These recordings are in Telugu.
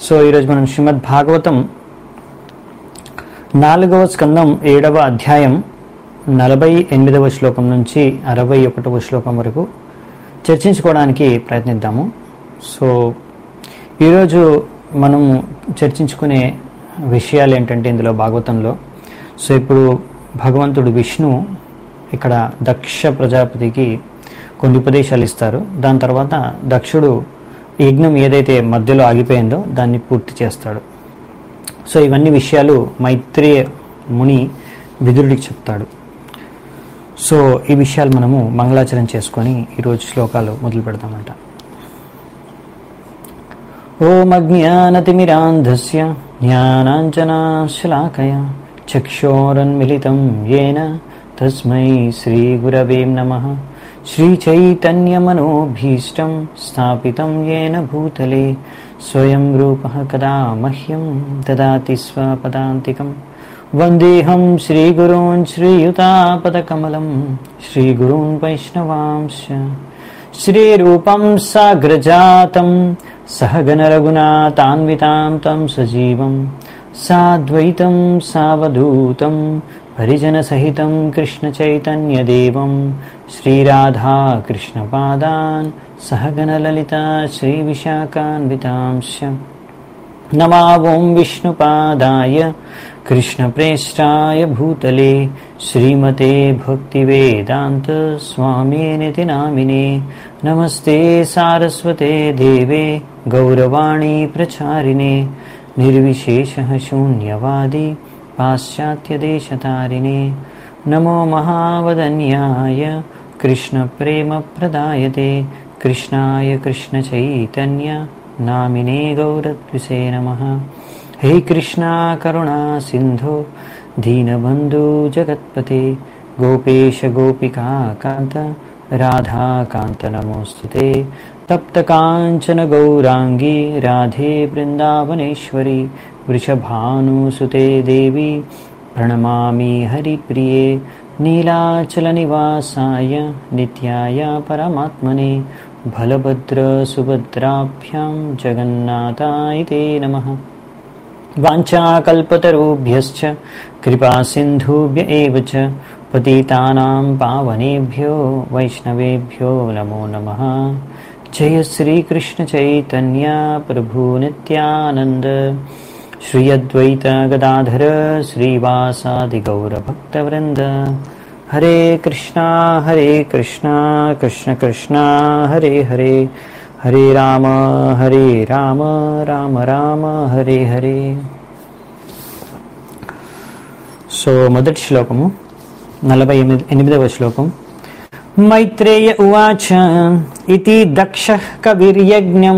సో ఈరోజు మనం శ్రీమద్ భాగవతం నాలుగవ స్కందం ఏడవ అధ్యాయం నలభై ఎనిమిదవ శ్లోకం నుంచి అరవై ఒకటవ శ్లోకం వరకు చర్చించుకోవడానికి ప్రయత్నిద్దాము సో ఈరోజు మనం చర్చించుకునే విషయాలు ఏంటంటే ఇందులో భాగవతంలో సో ఇప్పుడు భగవంతుడు విష్ణు ఇక్కడ దక్ష ప్రజాపతికి కొన్ని ఉపదేశాలు ఇస్తారు దాని తర్వాత దక్షుడు యజ్ఞం ఏదైతే మధ్యలో ఆగిపోయిందో దాన్ని పూర్తి చేస్తాడు సో ఇవన్నీ విషయాలు మైత్రేయ ముని విదురుడికి చెప్తాడు సో ఈ విషయాలు మనము మంగళాచరణ చేసుకొని ఈరోజు శ్లోకాలు మొదలు పెడతామంట ఓం అజ్ఞానతిమిరాంధస్య జ్ఞానాంజనాశలాకయ చక్షోరన్మిళితం येन తస్మై శ్రీగురవే నమః శ్రీచైతన్యమనోభీష్టం స్థాపితం येन భూతలే స్వయం రూపः కదా మహ్యం దదాతి స్వపదాంతికం వందేహం శ్రీగురూన్ శ్రీయుతాపదకమలం శ్రీగురూన్ వైష్ణవాంశ श्रीरूपं साग्रजातं सहगनरघुनाथान्वितां तं सजीवं साद्वैतं सावधूतं परिजनसहितं कृष्णचैतन्यदेवं श्रीराधाकृष्णपादान् सहगनललिता श्रीविशाखान्वितांश्च नमावों विष्णुपादाय कृष्णप्रेष्ठाय भूतले श्रीमते भक्तिवेदान्त स्वामिनिति नामिने नमस्ते सारस्वते देवे गौरवाणी प्रचारिणे निर्विशेषः शून्यवादी पाश्चात्यदेशतारिणे नमो महावदन्याय कृष्णप्रेमप्रदायते कृष्णाय कृष्णचैतन्य नामिने गौरद्विषे नमः हे कृष्णा करुणा सिन्धो दीनबन्धु जगत्पते गोपेश गोपिका कान्त राधाकान्त नमोऽस्तु ते तप्तकाञ्चन गौराङ्गी राधे वृन्दावनेश्वरी वृषभानुसुते देवी प्रणमामि हरिप्रिये नीलाचलनिवासाय नित्याय परमात्मने बलभद्रसुभद्राभ्यां जगन्नाथाय ते नमः वाञ्छाकल्पतरुभ्यश्च कृपासिन्धुभ्य एव च पतितानां पावनेभ्यो वैष्णवेभ्यो नमो नमः जय श्रीकृष्णचैतन्य प्रभु नित्यानन्द श्री अद्वैत गदाधर श्रीवासादिगौरभक्तवृन्द हरे कृष्णा हरे कृष्णा कृष्ण कृष्णा हरे हरे हरे राम हरे राम రామ రామ హరే హరే సో మొదటి శ్లోకము నలభై ఎనిమిది ఎనిమిదవ శ్లోకం మైత్రేయ ఉవాచ ఇది దక్ష కవిర్యజ్ఞం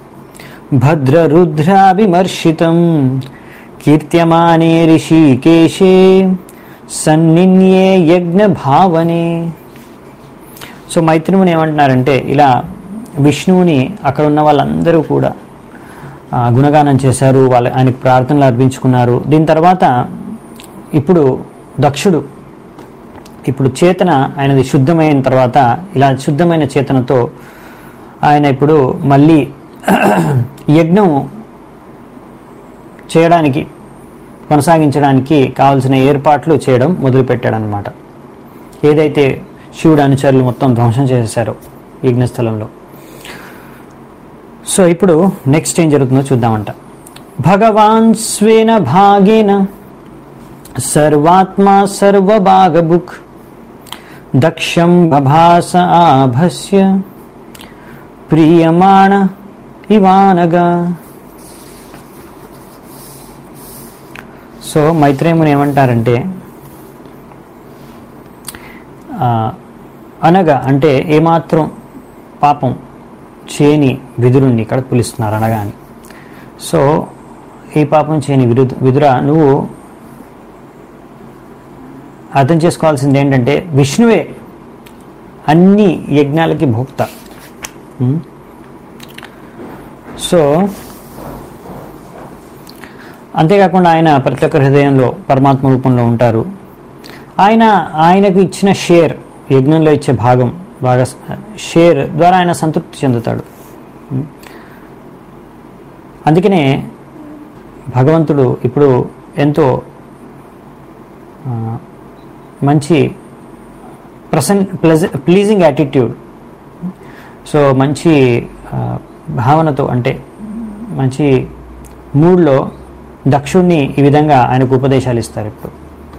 భద్రరుద్రాభిమర్శితం కీర్త్యమానే ఋషికేశే సన్నిన్యే యజ్ఞ భావనే సో మైత్రిముని ఏమంటున్నారంటే ఇలా విష్ణువుని అక్కడ ఉన్న వాళ్ళందరూ కూడా ఆ, గుణగానం చేశారు వాళ్ళ ఆయనకు ప్రార్థనలు అర్పించుకున్నారు దీని తర్వాత ఇప్పుడు దక్షుడు ఇప్పుడు చేతన ఆయనది శుద్ధమైన తర్వాత ఇలా శుద్ధమైన చేతనతో ఆయన ఇప్పుడు మళ్ళీ యజ్ఞం చేయడానికి కొనసాగించడానికి కావాల్సిన ఏర్పాట్లు చేయడం మొదలుపెట్టాడనమాట ఏదైతే శివుడు అనుచరులు మొత్తం ధ్వంసం చేశారో యజ్ఞస్థలంలో సో ఇప్పుడు నెక్స్ట్ ఏం జరుగుతుందో చూద్దామంట భగవాన్ స్వేన భాగేన సర్వాత్మా సర్వభాగబుక్ దక్షం బభాస ఆభస్య ప్రియమాణ ఇవానగా సో మైత్రేయుని ఏమంటారంటే ఆ, అనగా అంటే ఏమాత్రం పాపం చేయని విదురుణ్ణి ఇక్కడ పిలుస్తున్నారు అనగా అని సో ఈ పాపం చేయని విరు విదుర నువ్వు అర్థం చేసుకోవాల్సింది ఏంటంటే విష్ణువే అన్ని యజ్ఞాలకి భోక్త ఉం? సో అంతేకాకుండా ఆయన ప్రతి ఒక్క హృదయంలో పరమాత్మ రూపంలో ఉంటారు ఆయన ఆయనకు ఇచ్చిన షేర్ యజ్ఞంలో ఇచ్చే భాగం బాగా షేర్ ద్వారా ఆయన సంతృప్తి చెందుతాడు అందుకనే భగవంతుడు ఇప్పుడు ఎంతో ఆ, మంచి ప్రసన్ ప్లెజ ప్లీజింగ్ యాటిట్యూడ్ సో మంచి ఆ, భావనతో అంటే మంచి మూడ్లో దక్షుణ్ణి ఈ విధంగా ఆయనకు ఉపదేశాలు ఇస్తారు ఇప్పుడు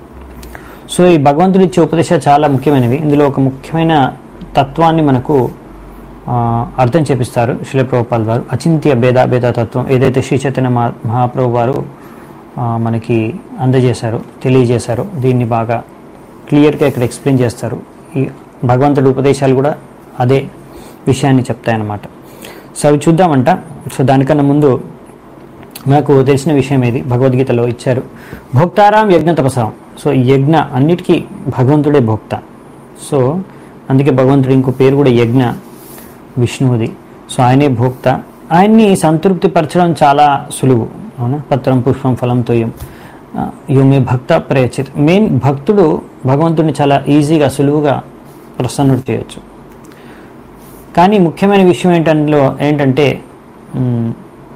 సో ఈ భగవంతుడు ఇచ్చే ఉపదేశాలు చాలా ముఖ్యమైనవి ఇందులో ఒక ముఖ్యమైన తత్వాన్ని మనకు ఆ, అర్థం చేపిస్తారు శిలప్రభుపాల్ వారు అచింత్య భేద భేద తత్వం ఏదైతే శ్రీ చైతన్య మహా మహాప్రభు వారు ఆ, మనకి అందజేశారు తెలియజేశారు దీన్ని బాగా క్లియర్గా ఇక్కడ ఎక్స్ప్లెయిన్ చేస్తారు ఈ భగవంతుడి ఉపదేశాలు కూడా అదే విషయాన్ని చెప్తాయన్నమాట సో అవి చూద్దామంట సో దానికన్నా ముందు మనకు తెలిసిన విషయం ఏది భగవద్గీతలో ఇచ్చారు భోక్తారాం యజ్ఞ తపసాం సో ఈ యజ్ఞ అన్నిటికీ భగవంతుడే భోక్త సో అందుకే భగవంతుడి ఇంకో పేరు కూడా యజ్ఞ విష్ణువుది సో ఆయనే భోక్త ఆయన్ని సంతృప్తి పరచడం చాలా సులువు అవునా పత్రం పుష్పం ఫలం తోయం యోమే భక్త ప్రయచిత్ మెయిన్ భక్తుడు భగవంతుడిని చాలా ఈజీగా సులువుగా ప్రసన్నుడు చేయొచ్చు కానీ ముఖ్యమైన విషయం ఏంటంటే ఏంటంటే మ్,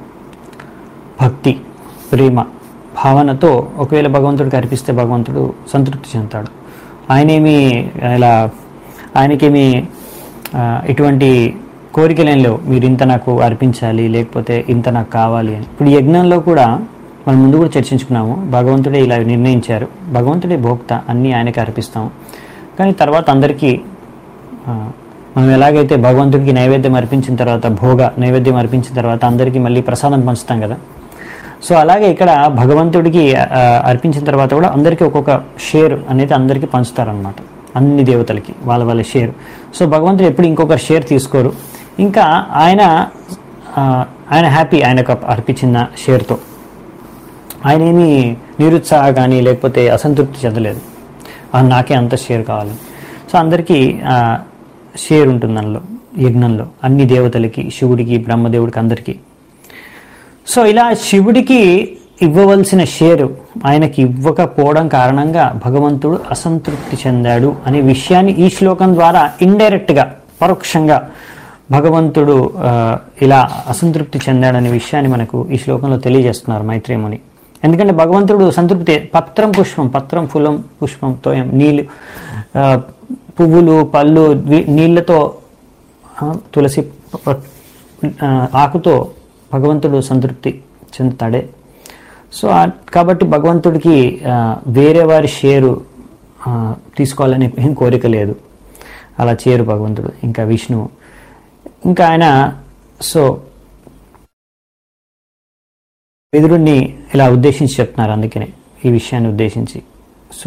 భక్తి ప్రేమ భావనతో ఒకవేళ భగవంతుడికి అర్పిస్తే భగవంతుడు సంతృప్తి చెందుతాడు ఆయనేమి ఇలా ఆయనకేమి ఆ, ఎటువంటి కోరికలేం లేవు మీరు ఇంత నాకు అర్పించాలి లేకపోతే ఇంత నాకు కావాలి అని ఇప్పుడు ఈ యజ్ఞంలో కూడా మనం ముందు కూడా చర్చించుకున్నాము భగవంతుడే ఇలా నిర్ణయించారు భగవంతుడే భోక్త అన్నీ ఆయనకి అర్పిస్తాం కానీ తర్వాత అందరికీ ఆ, మనం ఎలాగైతే భగవంతుడికి నైవేద్యం అర్పించిన తర్వాత భోగ నైవేద్యం అర్పించిన తర్వాత అందరికీ మళ్ళీ ప్రసాదం పంచుతాం కదా సో అలాగే ఇక్కడ భగవంతుడికి ఆ, అర్పించిన తర్వాత కూడా అందరికీ ఒక్కొక్క షేర్ అనేది అందరికీ పంచుతారనమాట అన్ని దేవతలకి వాళ్ళ వాళ్ళ షేర్ సో భగవంతుడు ఎప్పుడు ఇంకొకరు షేర్ తీసుకోరు ఇంకా ఆయన ఆ, ఆయన హ్యాపీ ఆయనకు అర్పించిన షేర్తో ఆయన ఏమీ నిరుత్సాహ కానీ లేకపోతే అసంతృప్తి చెందలేదు "ఆ, నాకే అంత షేర్ కావాలి సో అందరికీ ఆ, షేర్ ఉంటుంది అందులో యజ్ఞంలో అన్ని దేవతలకి శివుడికి బ్రహ్మదేవుడికి అందరికీ సో ఇలా శివుడికి ఇవ్వవలసిన షేరు ఆయనకి ఇవ్వకపోవడం కారణంగా భగవంతుడు అసంతృప్తి చెందాడు అనే విషయాన్ని ఈ శ్లోకం ద్వారా ఇండైరెక్ట్గా పరోక్షంగా భగవంతుడు ఆ, ఇలా అసంతృప్తి చెందాడనే విషయాన్ని మనకు ఈ శ్లోకంలో తెలియజేస్తున్నారు మైత్రేముని ఎందుకంటే భగవంతుడు సంతృప్తి పత్రం పుష్పం పత్రం ఫులం పుష్పం తోయం నీళ్ళు ఆ, పువ్వులు పళ్ళు వీ- నీళ్ళతో ఆ, తులసి ప- ఆ, ఆకుతో భగవంతుడు సంతృప్తి చెందుతాడే సో ఆ- కాబట్టి భగవంతుడికి ఆ, వేరే వారి షేరు ఆ, తీసుకోవాలని ఏం కోరిక లేదు అలా చేయరు భగవంతుడు ఇంకా విష్ణువు ఇంకా ఆయన సో విదురుణ్ణి ఇలా ఉద్దేశించి చెప్తున్నారు అందుకనే ఈ విషయాన్ని ఉద్దేశించి సో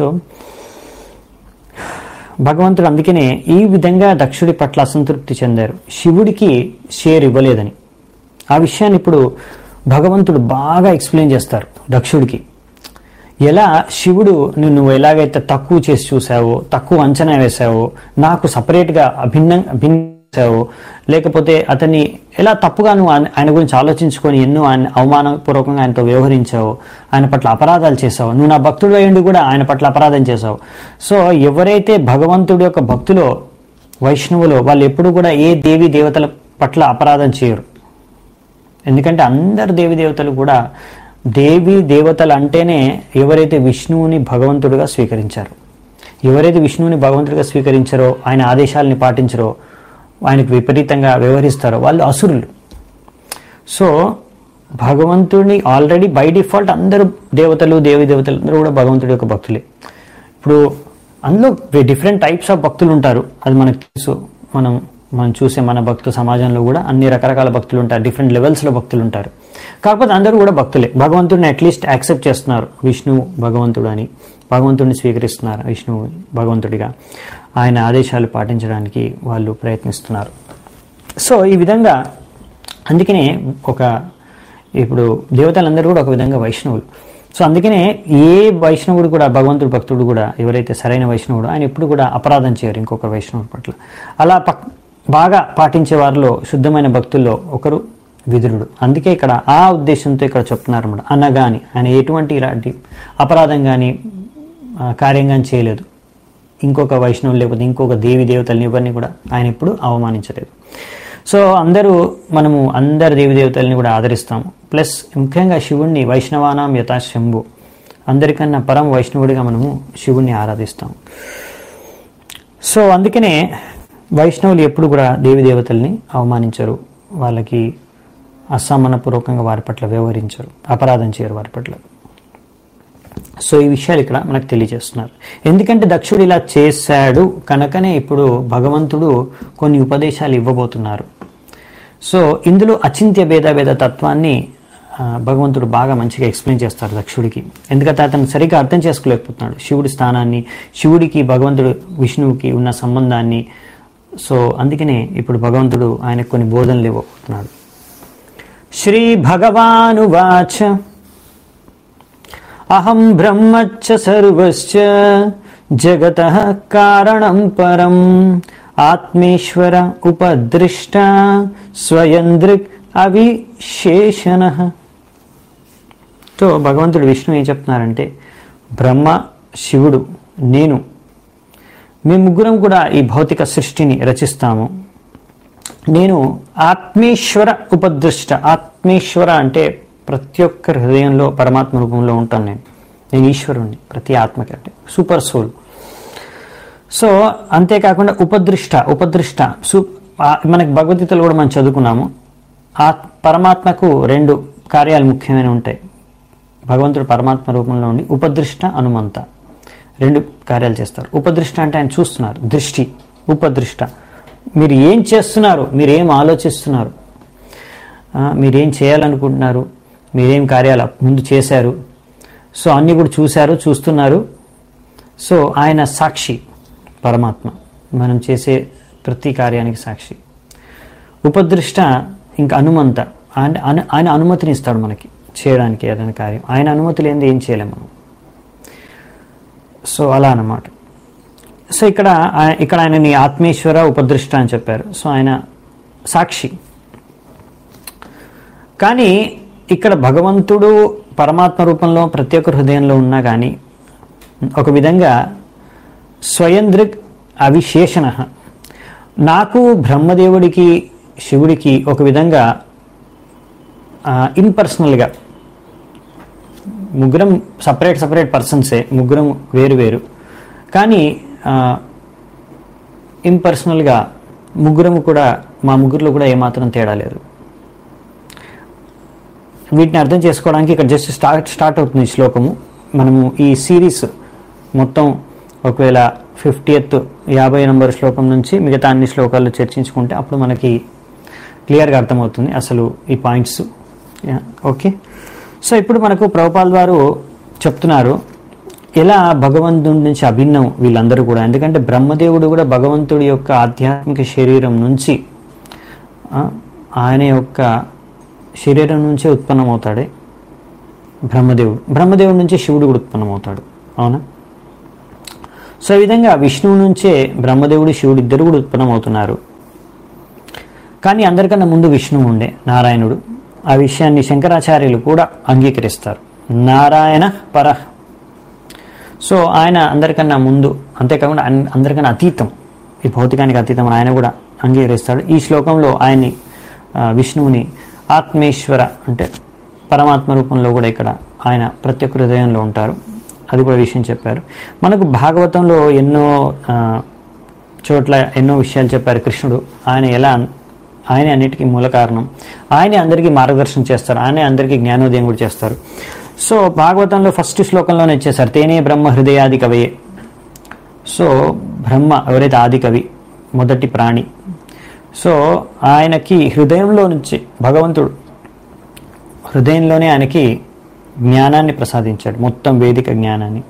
భగవంతుడు అందుకనే ఈ విధంగా దక్షుడి పట్ల అసంతృప్తి చెందారు శివుడికి షేర్ ఇవ్వలేదని ఆ విషయాన్ని ఇప్పుడు భగవంతుడు బాగా ఎక్స్ప్లెయిన్ చేస్తారు దక్షుడికి ఎలా శివుడు నిన్ను నువ్వు ఎలాగైతే తక్కువ చేసి చూసావో తక్కువ అంచనా వేసావో నాకు సపరేట్గా అభిన్నం అభిన్నించావో లేకపోతే అతన్ని ఎలా తప్పుగా నువ్వు ఆయన- ఆయన గురించి ఆలోచించుకొని ఎన్నో ఆయన అవమానపూర్వకంగా ఆయనతో వ్యవహరించావో ఆయన పట్ల అపరాధాలు చేసావు నువ్వు నా భక్తుడు అయ్యుండి కూడా ఆయన పట్ల అపరాధం చేసావు సో ఎవరైతే భగవంతుడి యొక్క భక్తులో వైష్ణవులో వాళ్ళు ఎప్పుడు కూడా ఏ దేవి దేవతల పట్ల అపరాధం చేయరు ఎందుకంటే అందరు దేవి దేవతలు కూడా దేవి దేవతలు అంటేనే ఎవరైతే విష్ణువుని భగవంతుడిగా స్వీకరించారు ఎవరైతే విష్ణువుని భగవంతుడిగా స్వీకరించారో ఆయన ఆదేశాలని పాటించరో ఆయనకు విపరీతంగా వ్యవహరిస్తారో వాళ్ళు అసురులు సో భగవంతుడిని ఆల్రెడీ బై డిఫాల్ట్ అందరూ దేవతలు దేవి దేవతలు అందరూ కూడా భగవంతుడి యొక్క భక్తులే ఇప్పుడు అందులో డిఫరెంట్ టైప్స్ ఆఫ్ భక్తులు ఉంటారు అది మనకు తెలుసు మనం మనం చూసే మన భక్తు సమాజంలో కూడా అన్ని రకరకాల భక్తులు ఉంటారు డిఫరెంట్ లెవెల్స్లో భక్తులు ఉంటారు కాకపోతే అందరూ కూడా భక్తులే భగవంతుడిని అట్లీస్ట్ యాక్సెప్ట్ చేస్తున్నారు విష్ణువు భగవంతుడు అని భగవంతుడిని స్వీకరిస్తున్నారు విష్ణువు భగవంతుడిగా ఆయన ఆదేశాలు పాటించడానికి వాళ్ళు ప్రయత్నిస్తున్నారు సో ఈ విధంగా అందుకనే ఒక ఇప్పుడు దేవతలందరూ కూడా ఒక విధంగా వైష్ణవులు సో అందుకనే ఏ వైష్ణవుడు కూడా భగవంతుడు భక్తుడు కూడా ఎవరైతే సరైన వైష్ణవుడు ఆయన ఎప్పుడు కూడా అపరాధం చేయరు ఇంకొక వైష్ణవుడి పట్ల అలా పక్ బాగా పాటించే వారిలో శుద్ధమైన భక్తుల్లో ఒకరు విదురుడు అందుకే ఇక్కడ ఆ ఉద్దేశంతో ఇక్కడ చెప్తున్నారు అన్నమాట అనగాని ఆయన ఎటువంటి ఇలాంటి అపరాధం కానీ కార్యం కానీ చేయలేదు ఇంకొక వైష్ణవులు లేకపోతే ఇంకొక దేవి దేవతల్ని ఎవరిని కూడా ఆయన ఎప్పుడు అవమానించలేదు సో అందరూ మనము అందరి దేవి దేవతల్ని కూడా ఆదరిస్తాము ప్లస్ ముఖ్యంగా శివుణ్ణి వైష్ణవానాం యథా శంభు అందరికన్నా పరం వైష్ణవుడిగా మనము శివుణ్ణి ఆరాధిస్తాం సో అందుకనే వైష్ణవులు ఎప్పుడు కూడా దేవి దేవతల్ని అవమానించరు వాళ్ళకి అసమానపూర్వకంగా వారి పట్ల వ్యవహరించరు అపరాధం చేయరు వారి పట్ల సో ఈ విషయాలు ఇక్కడ మనకు తెలియజేస్తున్నారు ఎందుకంటే దక్షుడు ఇలా చేశాడు కనుకనే ఇప్పుడు భగవంతుడు కొన్ని ఉపదేశాలు ఇవ్వబోతున్నారు సో ఇందులో అచింత్య భేద తత్వాన్ని ఆ, భగవంతుడు బాగా మంచిగా ఎక్స్ప్లెయిన్ చేస్తారు దక్షుడికి ఎందుకంటే అతను సరిగ్గా అర్థం చేసుకోలేకపోతున్నాడు శివుడి స్థానాన్ని శివుడికి భగవంతుడు విష్ణువుకి ఉన్న సంబంధాన్ని సో అందుకనే ఇప్పుడు భగవంతుడు ఆయనకు కొన్ని బోధనలు ఇవ్వబోతున్నాడు శ్రీ భగవానువాచ అహం బ్రహ్మచ్చ సర్వశ్చ జగత కారణం పరం ఆత్మేశ్వర ఉపదృష్ట స్వయం దృక్ అవిశేషణ తో భగవంతుడు విష్ణు ఏం చెప్తున్నారంటే బ్రహ్మ శివుడు నేను మేము ముగ్గురం కూడా ఈ భౌతిక సృష్టిని రచిస్తాము నేను ఆత్మేశ్వర ఉపదృష్ట ఆత్మేశ్వర అంటే ప్రతి ఒక్క హృదయంలో పరమాత్మ రూపంలో ఉంటాను నేను నేను ఈశ్వరుణ్ణి ప్రతి ఆత్మకి అంటే సూపర్ సోల్ సో అంతేకాకుండా ఉపదృష్ట ఉపదృష్ట సు ఆ- మనకి భగవద్గీతలు కూడా మనం చదువుకున్నాము ఆ పరమాత్మకు రెండు కార్యాలు ముఖ్యమైన ఉంటాయి భగవంతుడు పరమాత్మ రూపంలో ఉండి ఉపదృష్ట అనుమంత రెండు కార్యాలు చేస్తారు ఉపదృష్ట అంటే ఆయన చూస్తున్నారు దృష్టి ఉపదృష్ట మీరు ఏం చేస్తున్నారు మీరు ఏం ఆలోచిస్తున్నారు ఆ, మీరేం చేయాలనుకుంటున్నారు మీరేం కార్యాలు ముందు చేశారు సో అన్నీ కూడా చూశారు చూస్తున్నారు సో ఆయన సాక్షి పరమాత్మ మనం చేసే ప్రతి కార్యానికి సాక్షి ఉపదృష్ట ఇంకా అనుమంత ఆయన అను- ఆయన అనుమతిని ఇస్తాడు మనకి చేయడానికి ఏదైనా కార్యం ఆయన అనుమతి లేనిది ఏం చేయలేము మనం సో అలా అన్నమాట సో ఇక్కడ ఆయ- ఇక్కడ ఆయనని ఆత్మేశ్వర ఉపదృష్ట అని చెప్పారు సో ఆయన సాక్షి కానీ ఇక్కడ భగవంతుడు పరమాత్మ రూపంలో ప్రతి ఒక్క హృదయంలో ఉన్నా కానీ ఒక విధంగా స్వయం దృక్ అవిశేషణ నాకు బ్రహ్మదేవుడికి శివుడికి ఒక విధంగా ఇంపర్సనల్గా ముగ్గురం సపరేట్ సపరేట్ పర్సన్సే ముగ్గురం వేరు వేరు కానీ ఇంపర్సనల్గా ముగ్గురము కూడా మా ముగ్గురులో కూడా ఏమాత్రం తేడా లేదు వీటిని అర్థం చేసుకోవడానికి ఇక్కడ జస్ట్ స్టార్ట్ స్టార్ట్ అవుతుంది ఈ శ్లోకము మనము ఈ సిరీస్ మొత్తం ఒకవేళ ఫిఫ్టీయత్ యాభై నంబర్ శ్లోకం నుంచి మిగతా అన్ని శ్లోకాలు చర్చించుకుంటే అప్పుడు మనకి క్లియర్గా అర్థమవుతుంది అసలు ఈ పాయింట్స్ ఓకే సో ఇప్పుడు మనకు ప్రభుపాల్ వారు చెప్తున్నారు ఎలా భగవంతుడి నుంచి అభిన్నం వీళ్ళందరూ కూడా ఎందుకంటే బ్రహ్మదేవుడు కూడా భగవంతుడి యొక్క ఆధ్యాత్మిక శరీరం నుంచి ఆ, ఆయన యొక్క శరీరం నుంచే ఉత్పన్నమవుతాడే బ్రహ్మదేవుడు బ్రహ్మదేవుడి నుంచి శివుడు కూడా ఉత్పన్నమవుతాడు అవునా సో ఈ విధంగా విష్ణువు నుంచే బ్రహ్మదేవుడు శివుడు ఇద్దరు కూడా ఉత్పన్నమవుతున్నారు కానీ అందరికన్నా ముందు విష్ణువు ఉండే నారాయణుడు ఆ విషయాన్ని శంకరాచార్యులు కూడా అంగీకరిస్తారు నారాయణ పర సో ఆయన అందరికన్నా ముందు అంతేకాకుండా అన్- అందరికన్నా అతీతం ఈ భౌతికానికి అతీతం అని ఆయన కూడా అంగీకరిస్తాడు ఈ శ్లోకంలో ఆయన్ని ఆ, విష్ణువుని ఆత్మేశ్వర అంటే పరమాత్మ రూపంలో కూడా ఇక్కడ ఆయన ప్రతి ఒక్క హృదయంలో ఉంటారు అది కూడా విషయం చెప్పారు మనకు భాగవతంలో ఎన్నో ఆ, చోట్ల ఎన్నో విషయాలు చెప్పారు కృష్ణుడు ఆయన ఎలా ఆయనే అన్నిటికీ మూల కారణం ఆయనే అందరికీ మార్గదర్శనం చేస్తారు ఆయనే అందరికీ జ్ఞానోదయం కూడా చేస్తారు సో భాగవతంలో ఫస్ట్ శ్లోకంలోనే ఇచ్చేసారు తేనే బ్రహ్మ హృదయాది కవయే సో బ్రహ్మ ఎవరైతే ఆది కవి మొదటి ప్రాణి సో ఆయనకి హృదయంలో నుంచి భగవంతుడు హృదయంలోనే ఆయనకి జ్ఞానాన్ని ప్రసాదించాడు మొత్తం వేదిక జ్ఞానాన్ని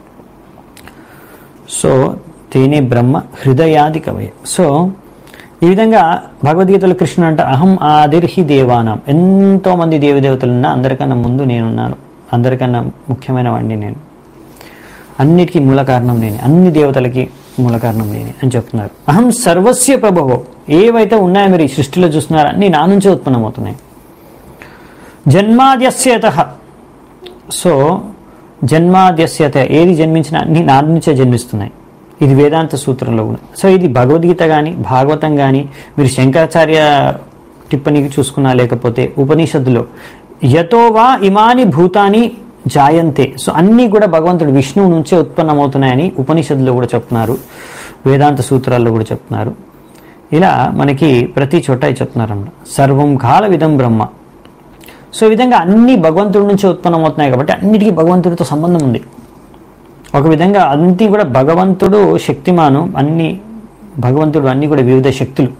సో తేనే బ్రహ్మ హృదయాది కవయ సో ఈ విధంగా భగవద్గీతలో కృష్ణుడు అంటే అహం ఆదిర్హి దేవానం ఎంతో మంది దేవదేవతలున్నా అందరికన్నా ముందు నేనున్నాను అందరికన్నా ముఖ్యమైన వాడిని నేను అన్నిటికీ మూల కారణం నేనే అన్ని దేవతలకి మూల కారణం నేనే అని చెప్తున్నారు అహం సర్వస్య ప్రభవో ఏవైతే ఉన్నాయో మీరు ఈ సృష్టిలో చూస్తున్నారో అన్ని నా నుంచే ఉత్పన్నమవుతున్నాయి జన్మాద్యస్యత సో జన్మాద్యస్యత ఏది జన్మించినా అన్ని నా నుంచే జన్మిస్తున్నాయి ఇది వేదాంత సూత్రంలో ఉంది సో ఇది భగవద్గీత కానీ భాగవతం కానీ మీరు శంకరాచార్య టిప్పణికి చూసుకున్నా లేకపోతే ఉపనిషత్తులో యతో వా ఇమాని భూతాని జాయంతే సో అన్నీ కూడా భగవంతుడు విష్ణువు నుంచే ఉత్పన్నమవుతున్నాయని ఉపనిషత్తులో కూడా చెప్తున్నారు వేదాంత సూత్రాల్లో కూడా చెప్తున్నారు ఇలా మనకి ప్రతి చోట ఇది చెప్తున్నారన్నమాట సర్వం కాల విధం బ్రహ్మ సో ఈ విధంగా అన్ని భగవంతుడి నుంచి ఉత్పన్నమవుతున్నాయి కాబట్టి అన్నిటికీ భగవంతుడితో సంబంధం ఉంది ఒక విధంగా అన్ని కూడా భగవంతుడు శక్తిమాను అన్ని భగవంతుడు అన్ని కూడా వివిధ శక్తులు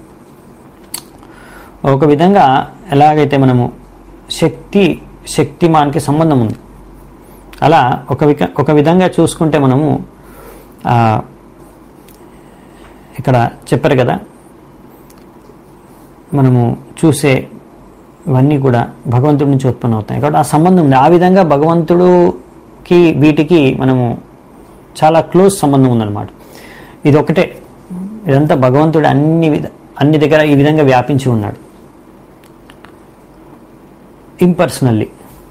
ఒక విధంగా ఎలాగైతే మనము శక్తి శక్తిమాన్కి సంబంధం ఉంది అలా ఒక విక ఒక విధంగా చూసుకుంటే మనము ఆ, ఇక్కడ చెప్పారు కదా మనము చూసే ఇవన్నీ కూడా భగవంతుడి నుంచి ఉత్పన్నం అవుతాయి కాబట్టి ఆ సంబంధం ఉంది ఆ విధంగా భగవంతుడుకి వీటికి మనము చాలా క్లోజ్ సంబంధం ఉందన్నమాట ఇది ఒకటే ఇదంతా భగవంతుడు అన్ని విధ అన్ని దగ్గర ఈ విధంగా వ్యాపించి ఉన్నాడు ఇంపర్సనల్లీ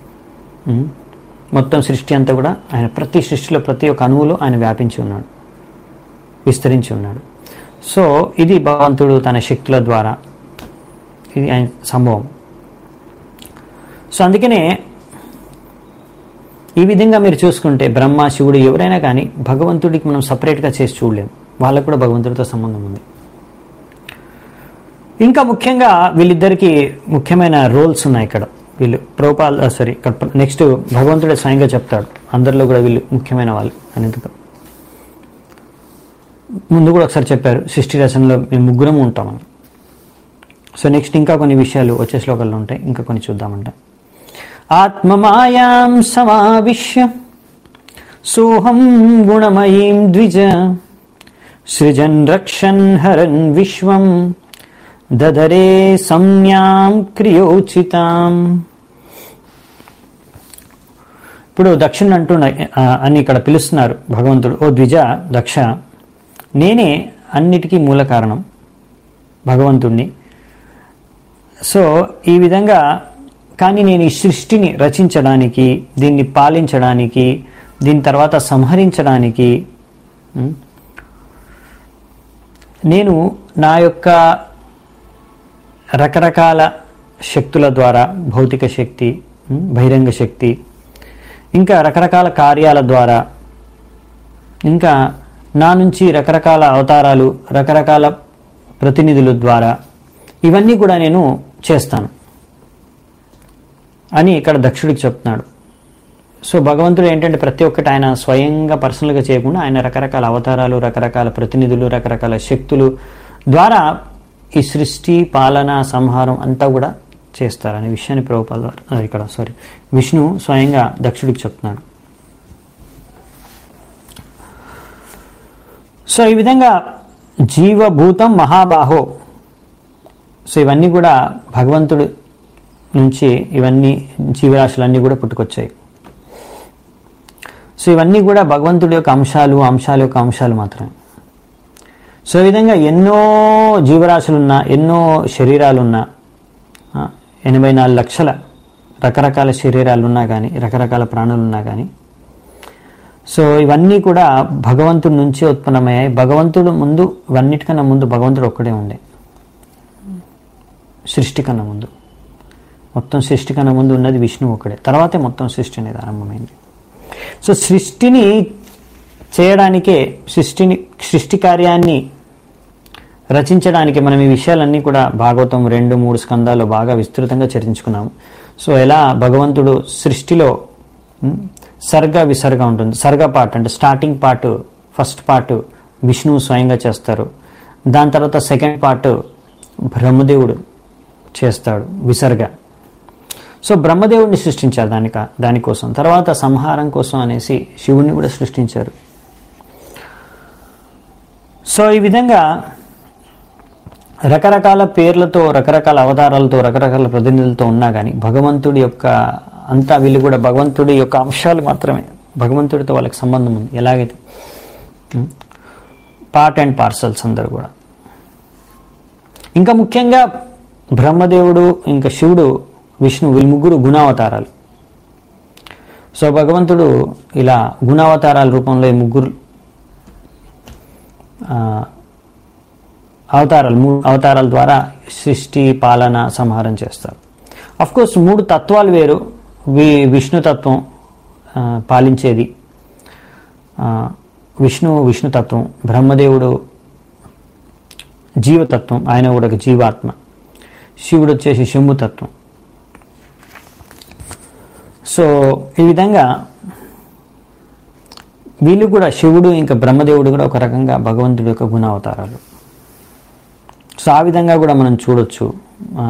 మొత్తం సృష్టి అంతా కూడా ఆయన ప్రతి సృష్టిలో ప్రతి ఒక్క అణువులో ఆయన వ్యాపించి ఉన్నాడు విస్తరించి ఉన్నాడు సో ఇది భగవంతుడు తన శక్తుల ద్వారా ఇది ఆయన సంభవం సో అందుకనే ఈ విధంగా మీరు చూసుకుంటే బ్రహ్మ శివుడు ఎవరైనా కానీ భగవంతుడికి మనం సపరేట్గా చేసి చూడలేము వాళ్ళకు కూడా భగవంతుడితో సంబంధం ఉంది ఇంకా ముఖ్యంగా వీళ్ళిద్దరికి ముఖ్యమైన రోల్స్ ఉన్నాయి ఇక్కడ వీళ్ళు ప్రోపాల్ సారీ ఇక్కడ నెక్స్ట్ భగవంతుడే స్వయంగా చెప్తాడు అందరిలో కూడా వీళ్ళు ముఖ్యమైన వాళ్ళు అనేది ముందు కూడా ఒకసారి చెప్పారు సృష్టి రచనలో మేము ముగ్గురం ఉంటామని సో నెక్స్ట్ ఇంకా కొన్ని విషయాలు వచ్చే శ్లోకాల్లో ఉంటాయి ఇంకా కొన్ని చూద్దామంట ఆత్మమాయాం సమావిశ్య సోహం గుణమయీం ద్విజ సృజన్ రక్షన్ హరన్ విశ్వం దదరే సంజ్ఞాం క్రియోచితాం ఇప్పుడు దక్షిణ అంటున్న ఆ, అని ఇక్కడ పిలుస్తున్నారు భగవంతుడు ఓ ద్విజ దక్ష నేనే అన్నిటికీ మూల కారణం భగవంతుణ్ణి సో ఈ విధంగా కానీ నేను ఈ సృష్టిని రచించడానికి దీన్ని పాలించడానికి దీని తర్వాత సంహరించడానికి ఉం, నేను నా యొక్క రకరకాల శక్తుల ద్వారా భౌతిక శక్తి ఉం, బహిరంగ శక్తి ఇంకా రకరకాల కార్యాల ద్వారా ఇంకా నా నుంచి రకరకాల అవతారాలు రకరకాల ప్రతినిధుల ద్వారా ఇవన్నీ కూడా నేను చేస్తాను అని ఇక్కడ దక్షుడికి చెప్తున్నాడు సో భగవంతుడు ఏంటంటే ప్రతి ఒక్కటి ఆయన స్వయంగా పర్సనల్గా చేయకుండా ఆయన రకరకాల అవతారాలు రకరకాల ప్రతినిధులు రకరకాల శక్తులు ద్వారా ఈ సృష్టి పాలన సంహారం అంతా కూడా చేస్తారు అనే విషయాన్ని ప్రభుపాల ఇక్కడ సారీ విష్ణు స్వయంగా దక్షుడికి చెప్తున్నాడు సో ఈ విధంగా జీవభూతం మహాబాహో సో ఇవన్నీ కూడా భగవంతుడు నుంచి ఇవన్నీ జీవరాశులన్నీ కూడా పుట్టుకొచ్చాయి సో ఇవన్నీ కూడా భగవంతుడి యొక్క అంశాలు అంశాల యొక్క అంశాలు మాత్రమే సో ఈ విధంగా ఎన్నో జీవరాశులున్నా ఎన్నో శరీరాలున్నా ఆ, ఎనభై నాలుగు లక్షల రకరకాల శరీరాలు ఉన్నా కానీ రకరకాల ప్రాణులు ఉన్నా కానీ సో ఇవన్నీ కూడా భగవంతుడి నుంచే ఉత్పన్నమయ్యాయి భగవంతుడు ముందు ఇవన్నిటికన్నా ముందు భగవంతుడు ఒక్కడే ఉండే సృష్టి కన్నా ముందు మొత్తం సృష్టి కన్నా ముందు ఉన్నది విష్ణువు ఒక్కడే తర్వాతే మొత్తం సృష్టి అనేది ఆరంభమైంది సో సృష్టిని చేయడానికే సృష్టిని సృష్టి కార్యాన్ని రచించడానికి మనం ఈ విషయాలన్నీ కూడా భాగవతం రెండు మూడు స్కందాల్లో బాగా విస్తృతంగా చర్చించుకున్నాము సో ఎలా భగవంతుడు సృష్టిలో ఉమ్, సర్గ విసర్గ ఉంటుంది సర్గ పార్ట్ అంటే స్టార్టింగ్ పార్ట్ ఫస్ట్ పార్ట్ విష్ణువు స్వయంగా చేస్తారు దాని తర్వాత సెకండ్ పార్ట్ బ్రహ్మదేవుడు చేస్తాడు విసర్గ సో బ్రహ్మదేవుడిని సృష్టించారు దానిక దానికోసం తర్వాత సంహారం కోసం అనేసి శివుణ్ణి కూడా సృష్టించారు సో ఈ విధంగా రకరకాల పేర్లతో రకరకాల అవతారాలతో రకరకాల ప్రతినిధులతో ఉన్నా కానీ భగవంతుడి యొక్క అంతా వీళ్ళు కూడా భగవంతుడి యొక్క అంశాలు మాత్రమే భగవంతుడితో వాళ్ళకి సంబంధం ఉంది ఎలాగైతే పార్ట్ అండ్ పార్సల్స్ అందరు కూడా ఇంకా ముఖ్యంగా బ్రహ్మదేవుడు ఇంకా శివుడు విష్ణు వీళ్ళు ముగ్గురు గుణావతారాలు సో భగవంతుడు ఇలా గుణావతారాల రూపంలో ఈ ముగ్గురు ఆ, అవతారాలు మూడు అవతారాల ద్వారా సృష్టి పాలన సంహారం చేస్తారు అఫ్ కోర్స్ మూడు తత్వాలు వేరు వి విష్ణుతత్వం ఆ, పాలించేది ఆ, విష్ణు విష్ణుతత్వం బ్రహ్మదేవుడు జీవతత్వం ఆయన కూడా ఒక జీవాత్మ శివుడు వచ్చేసి శంభుతత్వం సో ఈ విధంగా వీళ్ళు కూడా శివుడు ఇంకా బ్రహ్మదేవుడు కూడా ఒక రకంగా భగవంతుడి యొక్క గుణావతారాలు సో ఆ విధంగా కూడా మనం చూడొచ్చు ఆ,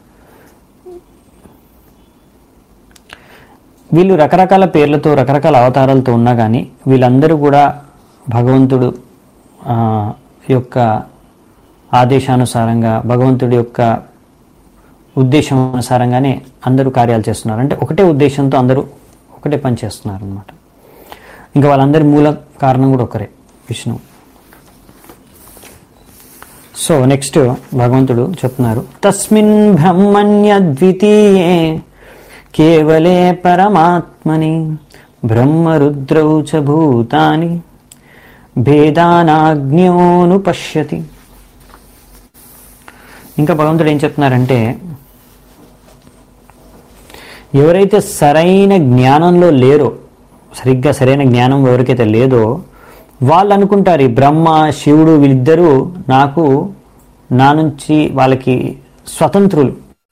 వీళ్ళు రకరకాల పేర్లతో రకరకాల అవతారాలతో ఉన్నా కానీ వీళ్ళందరూ కూడా భగవంతుడు ఆ, యొక్క ఆదేశానుసారంగా భగవంతుడి యొక్క ఉద్దేశం అనుసారంగానే అందరూ కార్యాలు చేస్తున్నారు అంటే ఒకటే ఉద్దేశంతో అందరూ ఒకటే పని చేస్తున్నారు అనమాట ఇంకా వాళ్ళందరి మూల కారణం కూడా ఒకరే విష్ణువు సో నెక్స్ట్ భగవంతుడు చెప్తున్నారు తస్మిన్ బ్రహ్మణ్య ద్వితీయే కేవలే పరమాత్మని బ్రహ్మరుద్రౌ చ భూతాని భేదానాజ్ఞోను పశ్యతి ఇంకా భగవంతుడు ఏం చెప్తున్నారంటే ఎవరైతే సరైన జ్ఞానంలో లేరో సరిగ్గా సరైన జ్ఞానం ఎవరికైతే లేదో వాళ్ళు అనుకుంటారు ఈ బ్రహ్మ శివుడు వీళ్ళిద్దరూ నాకు నా నుంచి వాళ్ళకి స్వతంత్రులు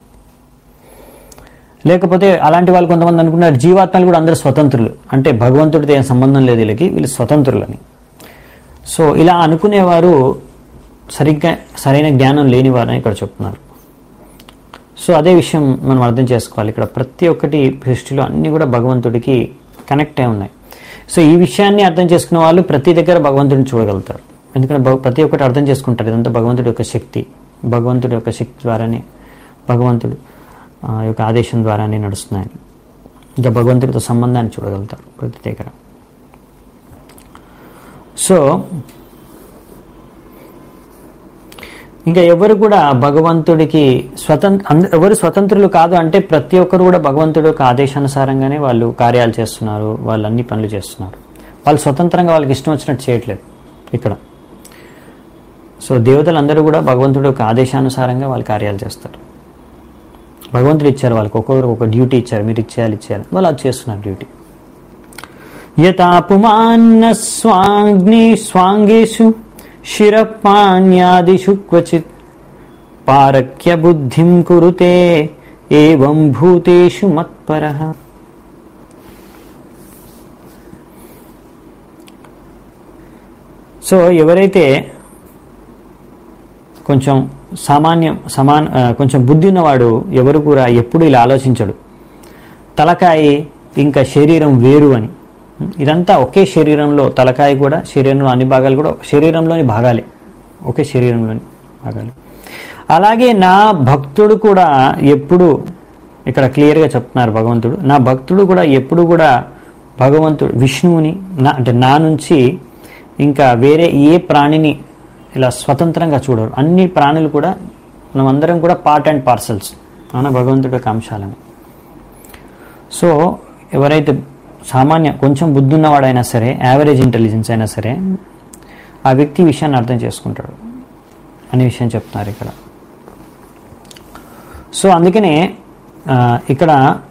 లేకపోతే అలాంటి వాళ్ళు కొంతమంది అనుకున్నారు జీవాత్మలు కూడా అందరూ స్వతంత్రులు అంటే భగవంతుడితో ఏం సంబంధం లేదు వీళ్ళకి వీళ్ళు స్వతంత్రులని సో ఇలా అనుకునేవారు సరిగ్గా సరైన జ్ఞానం లేనివారని ఇక్కడ చెప్తున్నారు సో అదే విషయం మనం అర్థం చేసుకోవాలి ఇక్కడ ప్రతి ఒక్కటి సృష్టిలో అన్నీ కూడా భగవంతుడికి కనెక్ట్ అయి ఉన్నాయి సో ఈ విషయాన్ని అర్థం చేసుకున్న వాళ్ళు ప్రతి దగ్గర భగవంతుడిని చూడగలుగుతారు ఎందుకంటే భగ- ప్రతి ఒక్కటి అర్థం చేసుకుంటారు ఇదంతా భగవంతుడి యొక్క శక్తి భగవంతుడి యొక్క శక్తి ద్వారానే భగవంతుడు ఆ, యొక్క ఆదేశం ద్వారానే నడుస్తున్నాయని ఇంకా భగవంతుడితో సంబంధాన్ని చూడగలుగుతారు ప్రతి దగ్గర సో ఇంకా ఎవరు కూడా భగవంతుడికి స్వతంత్ర అంద- ఎవరు స్వతంత్రులు కాదు అంటే ప్రతి ఒక్కరు కూడా భగవంతుడి యొక్క ఆదేశానుసారంగానే వాళ్ళు కార్యాలు చేస్తున్నారు వాళ్ళు అన్ని పనులు చేస్తున్నారు వాళ్ళు స్వతంత్రంగా వాళ్ళకి ఇష్టం వచ్చినట్టు చేయట్లేదు ఇక్కడ సో దేవతలందరూ కూడా భగవంతుడి యొక్క ఆదేశానుసారంగా వాళ్ళు కార్యాలు చేస్తారు భగవంతుడు ఇచ్చారు వాళ్ళకి ఒక్కొక్కరు ఒక డ్యూటీ ఇచ్చారు మీరు ఇచ్చేయాలి ఇచ్చేయాలి వాళ్ళు అది చేస్తున్నారు డ్యూటీ యథాపుమాన్న స్వాగ్ని స్వాంగేషు శిరపాణ్యాదిషు క్వచిత్ పారక్య బుద్ధిం కురుతే ఏవం భూతేషు మత్పర సో ఎవరైతే కొంచెం సామాన్యం సమాన ఆ, కొంచెం బుద్ధి ఉన్నవాడు ఎవరు కూడా ఎప్పుడు ఇలా ఆలోచించడు తలకాయ ఇంకా శరీరం వేరు అని ఇదంతా ఒకే శరీరంలో తలకాయ కూడా శరీరంలో అన్ని భాగాలు కూడా శరీరంలోని భాగాలే ఒకే శరీరంలోని భాగాలు అలాగే నా భక్తుడు కూడా ఎప్పుడు ఇక్కడ క్లియర్గా చెప్తున్నారు భగవంతుడు నా భక్తుడు కూడా ఎప్పుడు కూడా భగవంతుడు విష్ణువుని నా అంటే నా నుంచి ఇంకా వేరే ఏ ప్రాణిని ఇలా స్వతంత్రంగా చూడరు అన్ని ప్రాణులు కూడా మనమందరం కూడా పార్ట్ అండ్ పార్సల్స్ అవునా భగవంతుడి యొక్క అంశాలను సో ఎవరైతే సామాన్య కొంచెం బుద్ధి ఉన్నవాడైనా సరే యావరేజ్ ఇంటెలిజెన్స్ అయినా సరే ఆ వ్యక్తి ఈ విషయాన్ని అర్థం చేసుకుంటాడు అనే విషయం చెప్తున్నారు ఇక్కడ సో అందుకనే ఆ, ఇక్కడ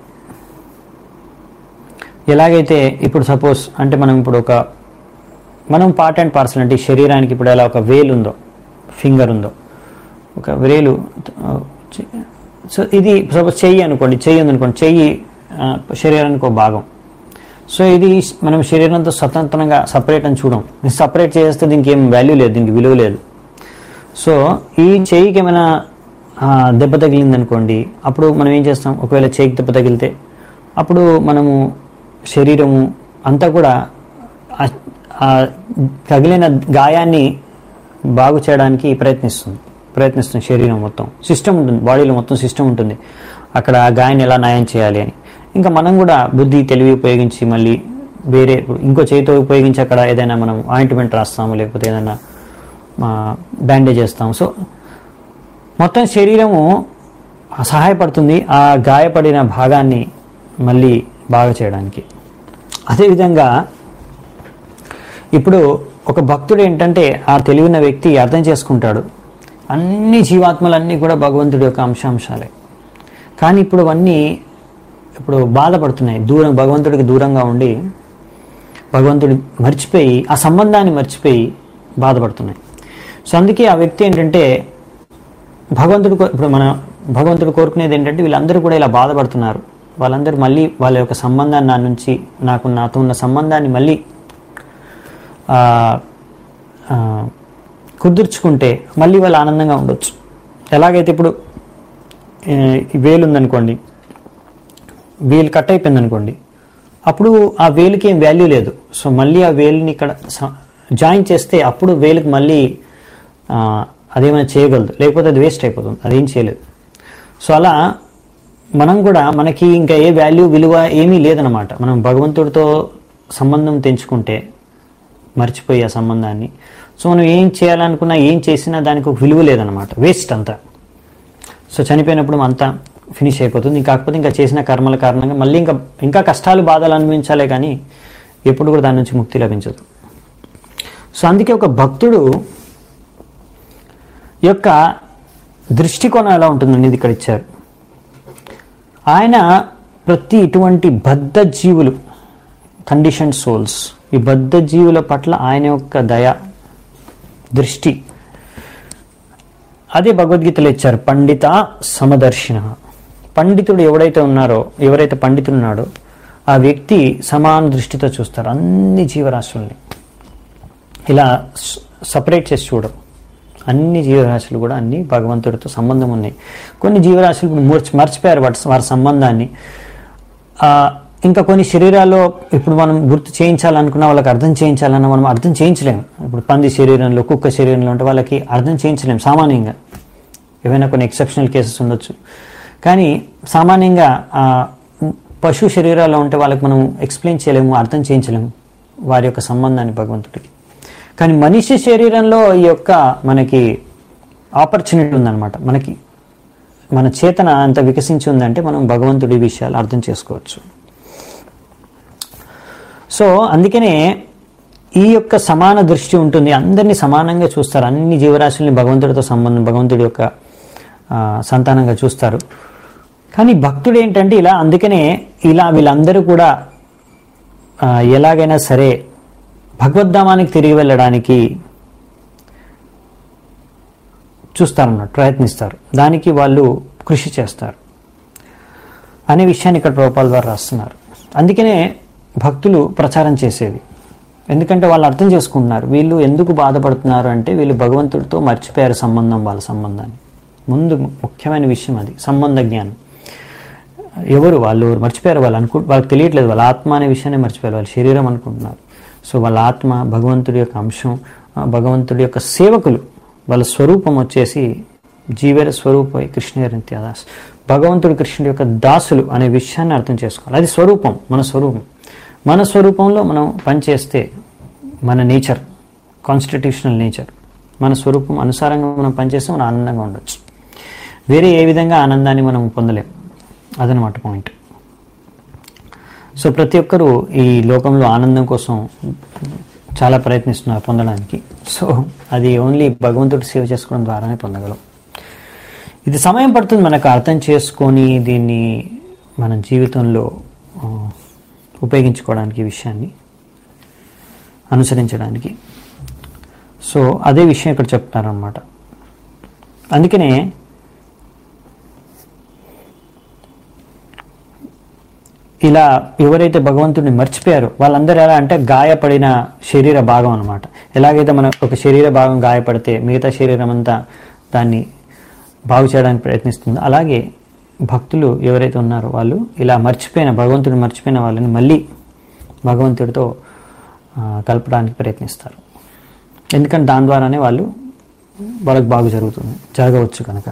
ఎలాగైతే ఇప్పుడు సపోజ్ అంటే మనం ఇప్పుడు ఒక మనం పార్ట్ అండ్ పార్సల్ అంటే ఈ శరీరానికి ఇప్పుడు ఎలా ఒక వేలు ఉందో ఫింగర్ ఉందో ఒక వేలు ఆ, చె- సో ఇది సపోజ్ చెయ్యి అనుకోండి చెయ్యి ఉందనుకోండి చెయ్యి ఆ, శరీరానికి ఒక భాగం సో ఇది మనం శరీరంతో స్వతంత్రంగా సపరేట్ అని చూడం సపరేట్ చేస్తే దీనికి ఏం వాల్యూ లేదు దీనికి విలువ లేదు సో ఈ చెయ్యికి ఏమైనా ఆ, దెబ్బ తగిలింది అనుకోండి అప్పుడు మనం ఏం చేస్తాం ఒకవేళ చేయికి దెబ్బ తగిలితే అప్పుడు మనము శరీరము అంతా కూడా ఆ- ఆ తగిలిన గాయాన్ని బాగు చేయడానికి ప్రయత్నిస్తుంది ప్రయత్నిస్తుంది శరీరం మొత్తం సిస్టమ్ ఉంటుంది బాడీలో మొత్తం సిస్టమ్ ఉంటుంది అక్కడ ఆ గాయాన్ని ఎలా నయం చేయాలి అని ఇంకా మనం కూడా బుద్ధి తెలివి ఉపయోగించి మళ్ళీ వేరే ఇప్పుడు ఇంకో చేతితో ఉపయోగించి అక్కడ ఏదైనా మనం ఆయింట్మెంట్ రాస్తాము లేకపోతే ఏదైనా బ్యాండేజ్ చేస్తాము సో మొత్తం శరీరము సహాయపడుతుంది ఆ గాయపడిన భాగాన్ని మళ్ళీ బాగా చేయడానికి అదేవిధంగా ఇప్పుడు ఒక భక్తుడు ఏంటంటే ఆ తెలివిన వ్యక్తి అర్థం చేసుకుంటాడు అన్ని జీవాత్మలన్నీ కూడా భగవంతుడి యొక్క అంశాంశాలే కానీ ఇప్పుడు అవన్నీ ఇప్పుడు బాధపడుతున్నాయి దూరం భగవంతుడికి దూరంగా ఉండి భగవంతుడి మర్చిపోయి ఆ సంబంధాన్ని మర్చిపోయి బాధపడుతున్నాయి సో అందుకే ఆ వ్యక్తి ఏంటంటే భగవంతుడు కో- ఇప్పుడు మన భగవంతుడు కోరుకునేది ఏంటంటే వీళ్ళందరూ కూడా ఇలా బాధపడుతున్నారు వాళ్ళందరూ మళ్ళీ వాళ్ళ యొక్క సంబంధాన్ని నా నుంచి నాకు నాతో ఉన్న సంబంధాన్ని మళ్ళీ ఆ, ఆ, కుదుర్చుకుంటే మళ్ళీ వాళ్ళు ఆనందంగా ఉండొచ్చు ఎలాగైతే ఇప్పుడు ఏ, ఈ వేలు ఉందనుకోండి వేలు కట్ అయిపోయింది అనుకోండి అప్పుడు ఆ వేలుకి ఏం వాల్యూ లేదు సో మళ్ళీ ఆ వేలుని ఇక్కడ స- జాయిన్ చేస్తే అప్పుడు వేలుకి మళ్ళీ ఆ, అదేమైనా చేయగలదు లేకపోతే అది వేస్ట్ అయిపోతుంది అదేం చేయలేదు సో అలా మనం కూడా మనకి ఇంకా ఏ వాల్యూ విలువ ఏమీ లేదనమాట మనం భగవంతుడితో సంబంధం తెంచుకుంటే మర్చిపోయి ఆ సంబంధాన్ని సో మనం ఏం చేయాలనుకున్నా ఏం చేసినా దానికి ఒక విలువ లేదనమాట వేస్ట్ అంతా సో చనిపోయినప్పుడు అంతా ఫినిష్ అయిపోతుంది కాకపోతే ఇంకా చేసిన కర్మల కారణంగా మళ్ళీ ఇంకా ఇంకా కష్టాలు బాధలు అనుభవించాలే కానీ ఎప్పుడు కూడా దాని నుంచి ముక్తి లభించదు సో అందుకే ఒక భక్తుడు యొక్క దృష్టికోణం ఎలా ఉంటుందండి ఇది ఇక్కడ ఇచ్చారు ఆయన ప్రతి ఇటువంటి బద్ధ జీవులు కండిషన్ సోల్స్ ఈ బద్ధ జీవుల పట్ల ఆయన యొక్క దయ దృష్టి అదే భగవద్గీతలో ఇచ్చారు పండిత సమదర్శిన పండితుడు ఎవడైతే ఉన్నారో ఎవరైతే పండితుడు ఉన్నాడో ఆ వ్యక్తి సమాన దృష్టితో చూస్తారు అన్ని జీవరాశుల్ని ఇలా సపరేట్ చేసి చూడరు అన్ని జీవరాశులు కూడా అన్ని భగవంతుడితో సంబంధం ఉన్నాయి కొన్ని జీవరాశులు ఇప్పుడు మర్చి మర్చిపోయారు వాటి వారి సంబంధాన్ని ఆ, ఇంకా కొన్ని శరీరాల్లో ఇప్పుడు మనం గుర్తు చేయించాలనుకున్న వాళ్ళకి అర్థం చేయించాలన్న మనం అర్థం చేయించలేము ఇప్పుడు పంది శరీరంలో కుక్క శరీరంలో ఉంటే వాళ్ళకి అర్థం చేయించలేము సామాన్యంగా ఏవైనా కొన్ని ఎక్సెప్షనల్ కేసెస్ ఉండొచ్చు కానీ సామాన్యంగా ఆ పశు శరీరాల్లో ఉంటే వాళ్ళకి మనం ఎక్స్ప్లెయిన్ చేయలేము అర్థం చేయించలేము వారి యొక్క సంబంధాన్ని భగవంతుడికి కానీ మనిషి శరీరంలో ఈ యొక్క మనకి ఆపర్చునిటీ ఉందన్నమాట మనకి మన చేతన అంత వికసించి ఉందంటే మనం భగవంతుడి విషయాలు అర్థం చేసుకోవచ్చు సో అందుకనే ఈ యొక్క సమాన దృష్టి ఉంటుంది అందరినీ సమానంగా చూస్తారు అన్ని జీవరాశుల్ని భగవంతుడితో సంబంధం భగవంతుడి యొక్క ఆ, సంతానంగా చూస్తారు కానీ భక్తుడు ఏంటంటే ఇలా అందుకనే ఇలా వీళ్ళందరూ కూడా ఆ, ఎలాగైనా సరే భగవద్ధామానికి తిరిగి వెళ్ళడానికి చూస్తారన్నమాట ప్రయత్నిస్తారు దానికి వాళ్ళు కృషి చేస్తారు అనే విషయాన్ని ఇక్కడ ప్రభుపాల ద్వారా రాస్తున్నారు అందుకనే భక్తులు ప్రచారం చేసేది ఎందుకంటే వాళ్ళు అర్థం చేసుకుంటున్నారు వీళ్ళు ఎందుకు బాధపడుతున్నారు అంటే వీళ్ళు భగవంతుడితో మర్చిపోయారు సంబంధం వాళ్ళ సంబంధాన్ని ముందు ముఖ్యమైన విషయం అది సంబంధ జ్ఞానం ఎవరు వాళ్ళు మర్చిపోయారు వాళ్ళు అనుకు వాళ్ళకి తెలియట్లేదు వాళ్ళ ఆత్మ అనే విషయాన్ని మర్చిపోయారు వాళ్ళ శరీరం అనుకుంటున్నారు సో వాళ్ళ ఆత్మ భగవంతుడి యొక్క అంశం ఆ భగవంతుడి యొక్క సేవకులు వాళ్ళ స్వరూపం వచ్చేసి జీవేర స్వరూప కృష్ణదాస్ భగవంతుడు కృష్ణుడి యొక్క దాసులు అనే విషయాన్ని అర్థం చేసుకోవాలి అది స్వరూపం మన స్వరూపం మన స్వరూపంలో మనం పనిచేస్తే మన నేచర్ కాన్స్టిట్యూషనల్ నేచర్ మన స్వరూపం అనుసారంగా మనం పనిచేస్తే మనం ఆనందంగా ఉండొచ్చు వేరే ఏ విధంగా ఆనందాన్ని మనం పొందలేం అదనమాట పాయింట్ సో ప్రతి ఒక్కరూ ఈ లోకంలో ఆనందం కోసం చాలా ప్రయత్నిస్తున్నారు పొందడానికి సో అది ఓన్లీ భగవంతుడి సేవ చేసుకోవడం ద్వారానే పొందగలం ఇది సమయం పడుతుంది మనకు అర్థం చేసుకొని దీన్ని మన జీవితంలో ఆ, ఉపయోగించుకోవడానికి ఈ విషయాన్ని అనుసరించడానికి సో అదే విషయం ఇక్కడ చెప్తున్నారనమాట అందుకనే ఇలా ఎవరైతే భగవంతుడిని మర్చిపోయారో వాళ్ళందరూ ఎలా అంటే గాయపడిన శరీర భాగం అనమాట ఎలాగైతే మన ఒక శరీర భాగం గాయపడితే మిగతా శరీరం అంతా దాన్ని బాగు చేయడానికి ప్రయత్నిస్తుందో అలాగే భక్తులు ఎవరైతే ఉన్నారో వాళ్ళు ఇలా మర్చిపోయిన భగవంతుడిని మర్చిపోయిన వాళ్ళని మళ్ళీ భగవంతుడితో ఆ, కలపడానికి ప్రయత్నిస్తారు ఎందుకంటే దాని ద్వారానే వాళ్ళు వాళ్ళకి బాగు జరుగుతుంది జరగవచ్చు కనుక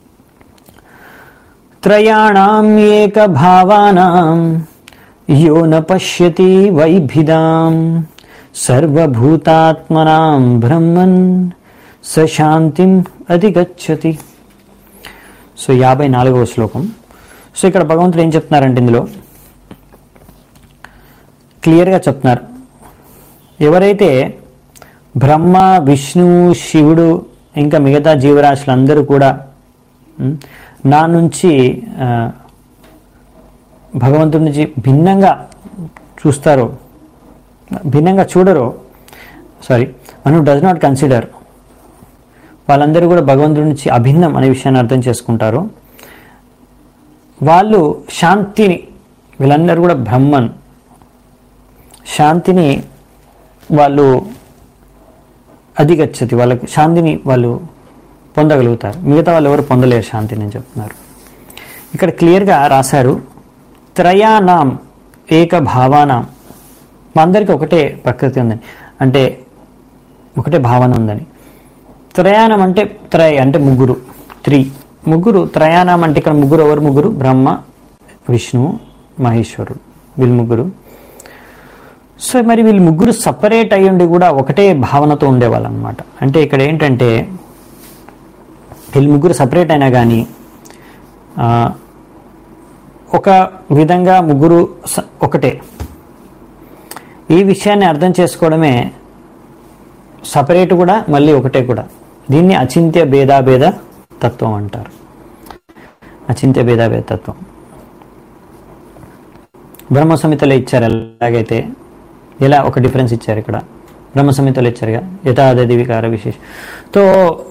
త్రయాణం ఏక భావానాం యో న పశ్యతి వైభిదాం సర్వభూతాత్మనాం బ్రహ్మన్ సశాంతిం అధిగచ్చతి సో యాభై నాలుగవ శ్లోకం సో ఇక్కడ భగవంతుడు ఏం చెప్తున్నారంటే ఇందులో క్లియర్గా చెప్తున్నారు ఎవరైతే బ్రహ్మ విష్ణువు శివుడు ఇంకా మిగతా జీవరాశులందరూ కూడా ఉమ్, నా నుంచి ఆ, భగవంతుడి నుంచి భిన్నంగా చూస్తారో భిన్నంగా చూడరో సారీ మనం డస్ నాట్ కన్సిడర్ వాళ్ళందరూ కూడా భగవంతుడి నుంచి అభిన్నం అనే విషయాన్ని అర్థం చేసుకుంటారు వాళ్ళు శాంతిని వీళ్ళందరూ కూడా బ్రహ్మన్ శాంతిని వాళ్ళు అధిగచ్చతి వాళ్ళకి శాంతిని వాళ్ళు పొందగలుగుతారు మిగతా వాళ్ళు ఎవరు పొందలేరు శాంతిని అని చెప్తున్నారు ఇక్కడ క్లియర్గా రాశారు త్రయానాం ఏక భావానాం మా అందరికీ ఒకటే ప్రకృతి ఉందని అంటే ఒకటే భావన ఉందని త్రయాణం అంటే త్రయ అంటే ముగ్గురు త్రీ ముగ్గురు త్రయాణం అంటే ఇక్కడ ముగ్గురు ఎవరు ముగ్గురు బ్రహ్మ విష్ణువు మహేశ్వరుడు వీళ్ళు ముగ్గురు సో మరి వీళ్ళు ముగ్గురు సపరేట్ అయ్యి ఉండి కూడా ఒకటే భావనతో ఉండేవాళ్ళు అనమాట అంటే ఇక్కడ ఏంటంటే వీళ్ళు ముగ్గురు సపరేట్ అయినా కానీ ఆ, ఒక విధంగా ముగ్గురు స- ఒకటే ఈ విషయాన్ని అర్థం చేసుకోవడమే సపరేట్ కూడా మళ్ళీ ఒకటే కూడా దీన్ని అచింత్య భేదాభేద తత్వం అంటారు అచింత్య భేదాభేద తత్వం బ్రహ్మ సంహితలో ఇచ్చారు ఎలాగైతే ఎలా ఒక డిఫరెన్స్ ఇచ్చారు ఇక్కడ బ్రహ్మ సంహితలో ఇచ్చారుగా యథాదది వికార విశేష తో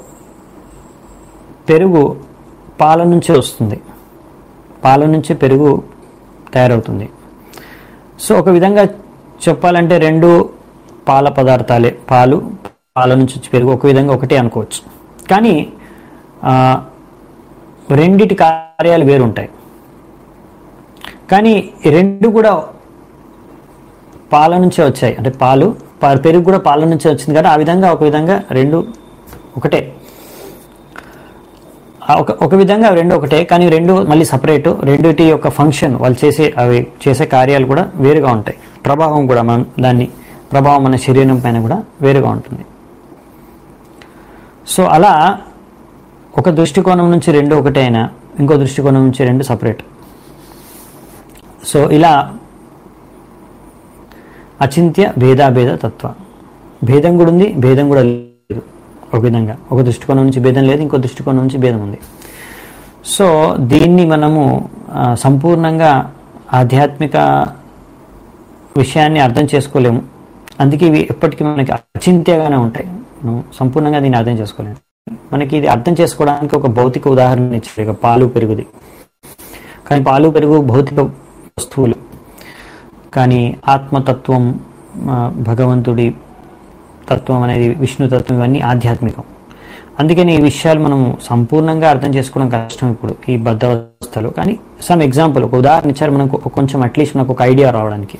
పెరుగు పాల నుంచి వస్తుంది పాల నుంచి పెరుగు తయారవుతుంది సో ఒక విధంగా చెప్పాలంటే రెండు పాల పదార్థాలే పాలు పాల నుంచి వచ్చి పెరుగు ఒక విధంగా ఒకటే అనుకోవచ్చు కానీ ఆ, రెండిటి కార్యాలు వేరుంటాయి కానీ ఈ రెండు కూడా పాల నుంచే వచ్చాయి అంటే పాలు పా- పెరుగు కూడా పాల నుంచే వచ్చింది కదా ఆ విధంగా ఒక విధంగా రెండు ఒకటే ఆ ఒక ఒక విధంగా రెండు ఒకటే కానీ రెండు మళ్ళీ సపరేట్ రెండిటి యొక్క ఫంక్షన్ వాళ్ళు చేసే అవి చేసే కార్యాలు కూడా వేరుగా ఉంటాయి ప్రభావం కూడా మనం దాన్ని ప్రభావం మన శరీరం పైన కూడా వేరుగా ఉంటుంది సో అలా ఒక దృష్టికోణం నుంచి రెండు ఒకటే అయినా ఇంకో దృష్టికోణం నుంచి రెండు సపరేట్ సో ఇలా అచింత్య భేదాభేద తత్వ భేదం కూడా ఉంది భేదం కూడా లేదు ఒక విధంగా ఒక దృష్టికోణం నుంచి భేదం లేదు ఇంకో దృష్టికోణం నుంచి భేదం ఉంది సో దీన్ని మనము ఆ, సంపూర్ణంగా ఆధ్యాత్మిక విషయాన్ని అర్థం చేసుకోలేము అందుకే ఇవి ఎప్పటికీ మనకి అచింత్యగానే ఉంటాయి మనం సంపూర్ణంగా దీన్ని అర్థం చేసుకోలేము మనకి ఇది అర్థం చేసుకోవడానికి ఒక భౌతిక ఉదాహరణ ఇచ్చారు ఇక పాలు పెరుగుది కానీ పాలు పెరుగు భౌతిక వస్తువులు కానీ ఆత్మతత్వం ఆ, భగవంతుడి తత్వం అనేది విష్ణు తత్వం ఇవన్నీ ఆధ్యాత్మికం అందుకని ఈ విషయాలు మనం సంపూర్ణంగా అర్థం చేసుకోవడం కష్టం ఇప్పుడు ఈ బద్ధావస్థలో కానీ సమ్ ఎగ్జాంపుల్ ఒక ఉదాహరణ ఇచ్చారు మనకు ఒక- కొంచెం అట్లీస్ట్ మనకు ఒక ఐడియా రావడానికి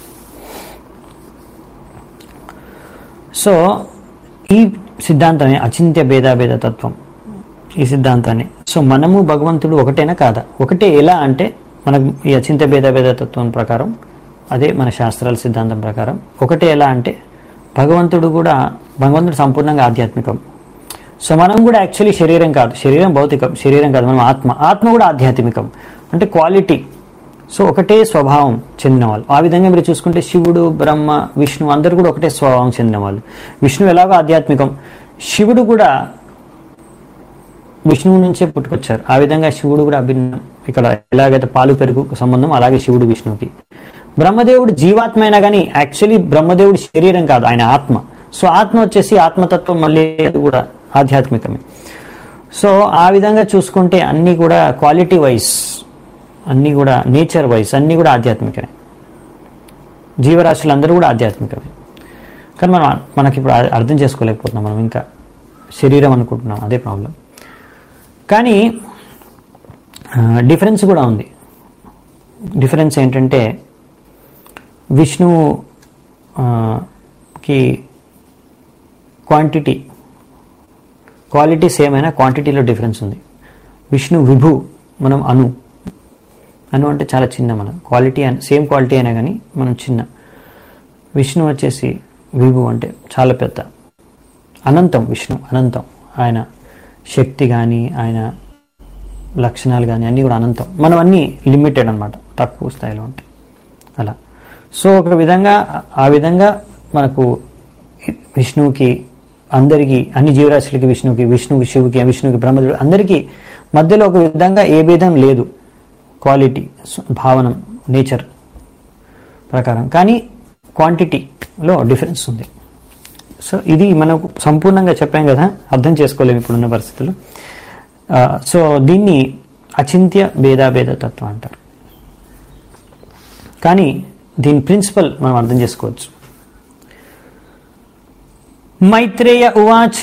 సో ఈ సిద్ధాంతమే అచింత్య భేదాభేద తత్వం ఈ సిద్ధాంతాన్ని సో మనము భగవంతుడు ఒకటేనా కాదా ఒకటే ఎలా అంటే మనకు ఈ అచింత్య భేదాభేద తత్వం ప్రకారం అదే మన శాస్త్రాల సిద్ధాంతం ప్రకారం ఒకటే ఎలా అంటే భగవంతుడు కూడా భగవంతుడు సంపూర్ణంగా ఆధ్యాత్మికం సో మనం కూడా యాక్చువల్లీ శరీరం కాదు శరీరం భౌతికం శరీరం కాదు మనం ఆత్మ ఆత్మ కూడా ఆధ్యాత్మికం అంటే క్వాలిటీ సో ఒకటే స్వభావం చెందిన వాళ్ళు ఆ విధంగా మీరు చూసుకుంటే శివుడు బ్రహ్మ విష్ణు అందరూ కూడా ఒకటే స్వభావం చెందిన వాళ్ళు విష్ణు ఎలాగో ఆధ్యాత్మికం శివుడు కూడా విష్ణువు నుంచే పుట్టుకొచ్చారు ఆ విధంగా శివుడు కూడా అభిన్నం ఇక్కడ ఎలాగైతే పాలు పెరుగు సంబంధం అలాగే శివుడు విష్ణువుకి బ్రహ్మదేవుడు జీవాత్మ అయినా కానీ యాక్చువల్లీ బ్రహ్మదేవుడి శరీరం కాదు ఆయన ఆత్మ సో ఆత్మ వచ్చేసి ఆత్మతత్వం మళ్ళీ అది కూడా ఆధ్యాత్మికమే సో ఆ విధంగా చూసుకుంటే అన్నీ కూడా క్వాలిటీ వైజ్ అన్నీ కూడా నేచర్ వైజ్ అన్నీ కూడా ఆధ్యాత్మికమే జీవరాశులందరూ కూడా ఆధ్యాత్మికమే కానీ మనం మనకి ఇప్పుడు అ- అర్థం చేసుకోలేకపోతున్నాం మనం ఇంకా శరీరం అనుకుంటున్నాం అదే ప్రాబ్లం కానీ డిఫరెన్స్ కూడా ఉంది డిఫరెన్స్ ఏంటంటే విష్ణువు ఆ, కి క్వాంటిటీ క్వాలిటీ సేమ్ అయినా క్వాంటిటీలో డిఫరెన్స్ ఉంది విష్ణు విభు మనం అను అను అంటే చాలా చిన్న మనం క్వాలిటీ అని సేమ్ క్వాలిటీ అయినా కానీ మనం చిన్న విష్ణు వచ్చేసి విభు అంటే చాలా పెద్ద అనంతం విష్ణు అనంతం ఆయన శక్తి కానీ ఆయన లక్షణాలు కానీ అన్నీ కూడా అనంతం మనం అన్నీ లిమిటెడ్ అనమాట తక్కువ స్థాయిలో ఉంటాయి అలా సో ఒక విధంగా ఆ విధంగా మనకు విష్ణువుకి అందరికీ అన్ని జీవరాశులకి విష్ణువుకి విష్ణువుకి శివుకి విష్ణువుకి బ్రహ్మదేవుడు అందరికీ మధ్యలో ఒక విధంగా ఏ భేదం లేదు క్వాలిటీ భావనం నేచర్ ప్రకారం కానీ క్వాంటిటీలో డిఫరెన్స్ ఉంది సో ఇది మనకు సంపూర్ణంగా చెప్పాం కదా అర్థం చేసుకోలేము ఇప్పుడున్న పరిస్థితుల్లో ఆ, సో దీన్ని అచింత్య భేదాభేద తత్వం అంటారు కానీ దీని ప్రిన్సిపల్ మనం అర్థం చేసుకోవచ్చు మైత్రేయ ఉవాచ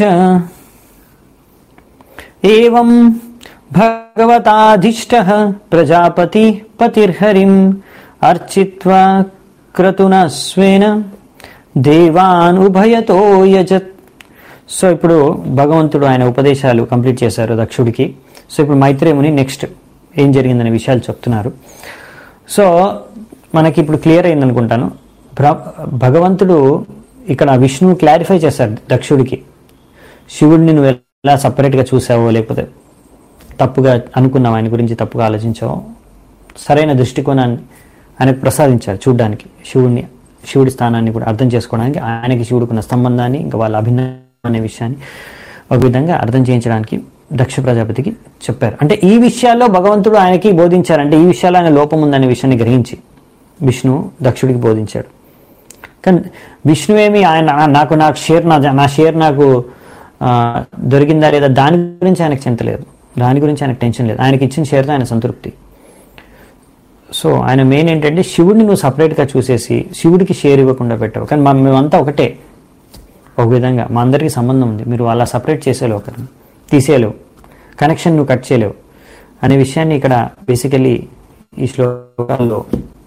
ఏం భగవతాధిష్ట ప్రజాపతి పతిర్హరిం అర్చిత్వా క్రతున స్వేన దేవాన్ ఉభయతో యజత్ సో ఇప్పుడు భగవంతుడు ఆయన ఉపదేశాలు కంప్లీట్ చేశారు దక్షుడికి సో ఇప్పుడు మైత్రేయుని నెక్స్ట్ ఏం జరిగిందనే విషయాలు చెప్తున్నారు సో మనకి ఇప్పుడు క్లియర్ అయింది అనుకుంటాను బ్ర- భగవంతుడు ఇక్కడ విష్ణువు క్లారిఫై చేశారు దక్షుడికి శివుడిని నువ్వు ఎలా సపరేట్గా చూసావో లేకపోతే తప్పుగా అనుకున్నావు ఆయన గురించి తప్పుగా ఆలోచించావో సరైన దృష్టికోణాన్ని ఆయనకు ప్రసాదించారు చూడడానికి శివుడిని శివుడి స్థానాన్ని కూడా అర్థం చేసుకోవడానికి ఆయనకి శివుడికున్న సంబంధాన్ని ఇంకా వాళ్ళ అభినయం అనే విషయాన్ని ఒక విధంగా అర్థం చేయించడానికి దక్ష ప్రజాపతికి చెప్పారు అంటే ఈ విషయాల్లో భగవంతుడు ఆయనకి బోధించారంటే ఈ విషయాల్లో ఆయన లోపం ఉందనే విషయాన్ని గ్రహించి విష్ణు దక్షుడికి బోధించాడు కానీ విష్ణువేమి ఆయన "ఆ, నాకు నాకు షేర్ నా నా షేర్ నాకు ఆ, దొరికిందా లేదా దాని గురించి ఆయనకు చింత లేదు దాని గురించి ఆయనకు టెన్షన్ లేదు ఆయనకి ఇచ్చిన షేర్తో ఆయన సంతృప్తి సో ఆయన మెయిన్ ఏంటంటే శివుడిని నువ్వు సపరేట్గా చూసేసి శివుడికి షేర్ ఇవ్వకుండా పెట్టావు కానీ మా మేమంతా ఒకటే ఒక విధంగా మా అందరికీ సంబంధం ఉంది మీరు అలా సపరేట్ చేసేలేవు ఒకరిని తీసేయలేవు కనెక్షన్ నువ్వు కట్ చేయలేవు అనే విషయాన్ని ఇక్కడ బేసికలీ ఈ శ్లోకాల్లో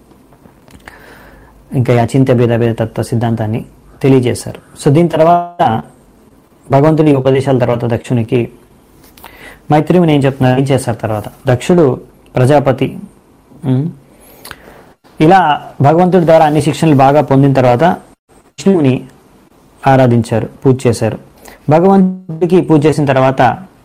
ఇంకా ఈ అచింత్య భేద భేద తత్వ సిద్ధాంతాన్ని తెలియజేశారు సో దీని తర్వాత భగవంతుని ఉపదేశాల తర్వాత దక్షునికి మైత్రిని ఏం చెప్తున్నారు ఏం చేస్తారు తర్వాత దక్షుడు ప్రజాపతి ఉమ్, ఇలా భగవంతుడి ద్వారా అన్ని శిక్షణలు బాగా పొందిన తర్వాత విష్ణువుని ఆరాధించారు పూజ చేశారు భగవంతుడికి పూజ చేసిన తర్వాత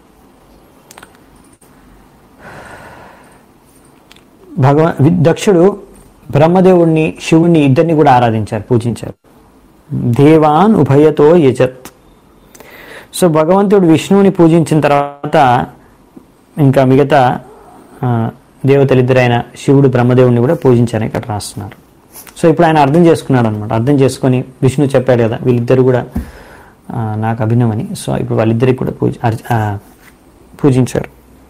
భగవ వి- దక్షుడు బ్రహ్మదేవుణ్ణి శివుణ్ణి ఇద్దరిని కూడా ఆరాధించారు పూజించారు దేవాన్ ఉభయతో యజత్ సో భగవంతుడు విష్ణువుని పూజించిన తర్వాత ఇంకా మిగతా ఆ, దేవతలిద్దరైన శివుడు బ్రహ్మదేవుడిని కూడా పూజించారని ఇక్కడ రాస్తున్నారు సో ఇప్పుడు ఆయన అర్థం చేసుకున్నాడు అనమాట అర్థం చేసుకొని విష్ణు చెప్పాడు కదా వీళ్ళిద్దరు కూడా ఆ, నాకు అభినవని సో ఇప్పుడు వాళ్ళిద్దరికి కూడా పూజ అర్చ- ఆ, పూజించారు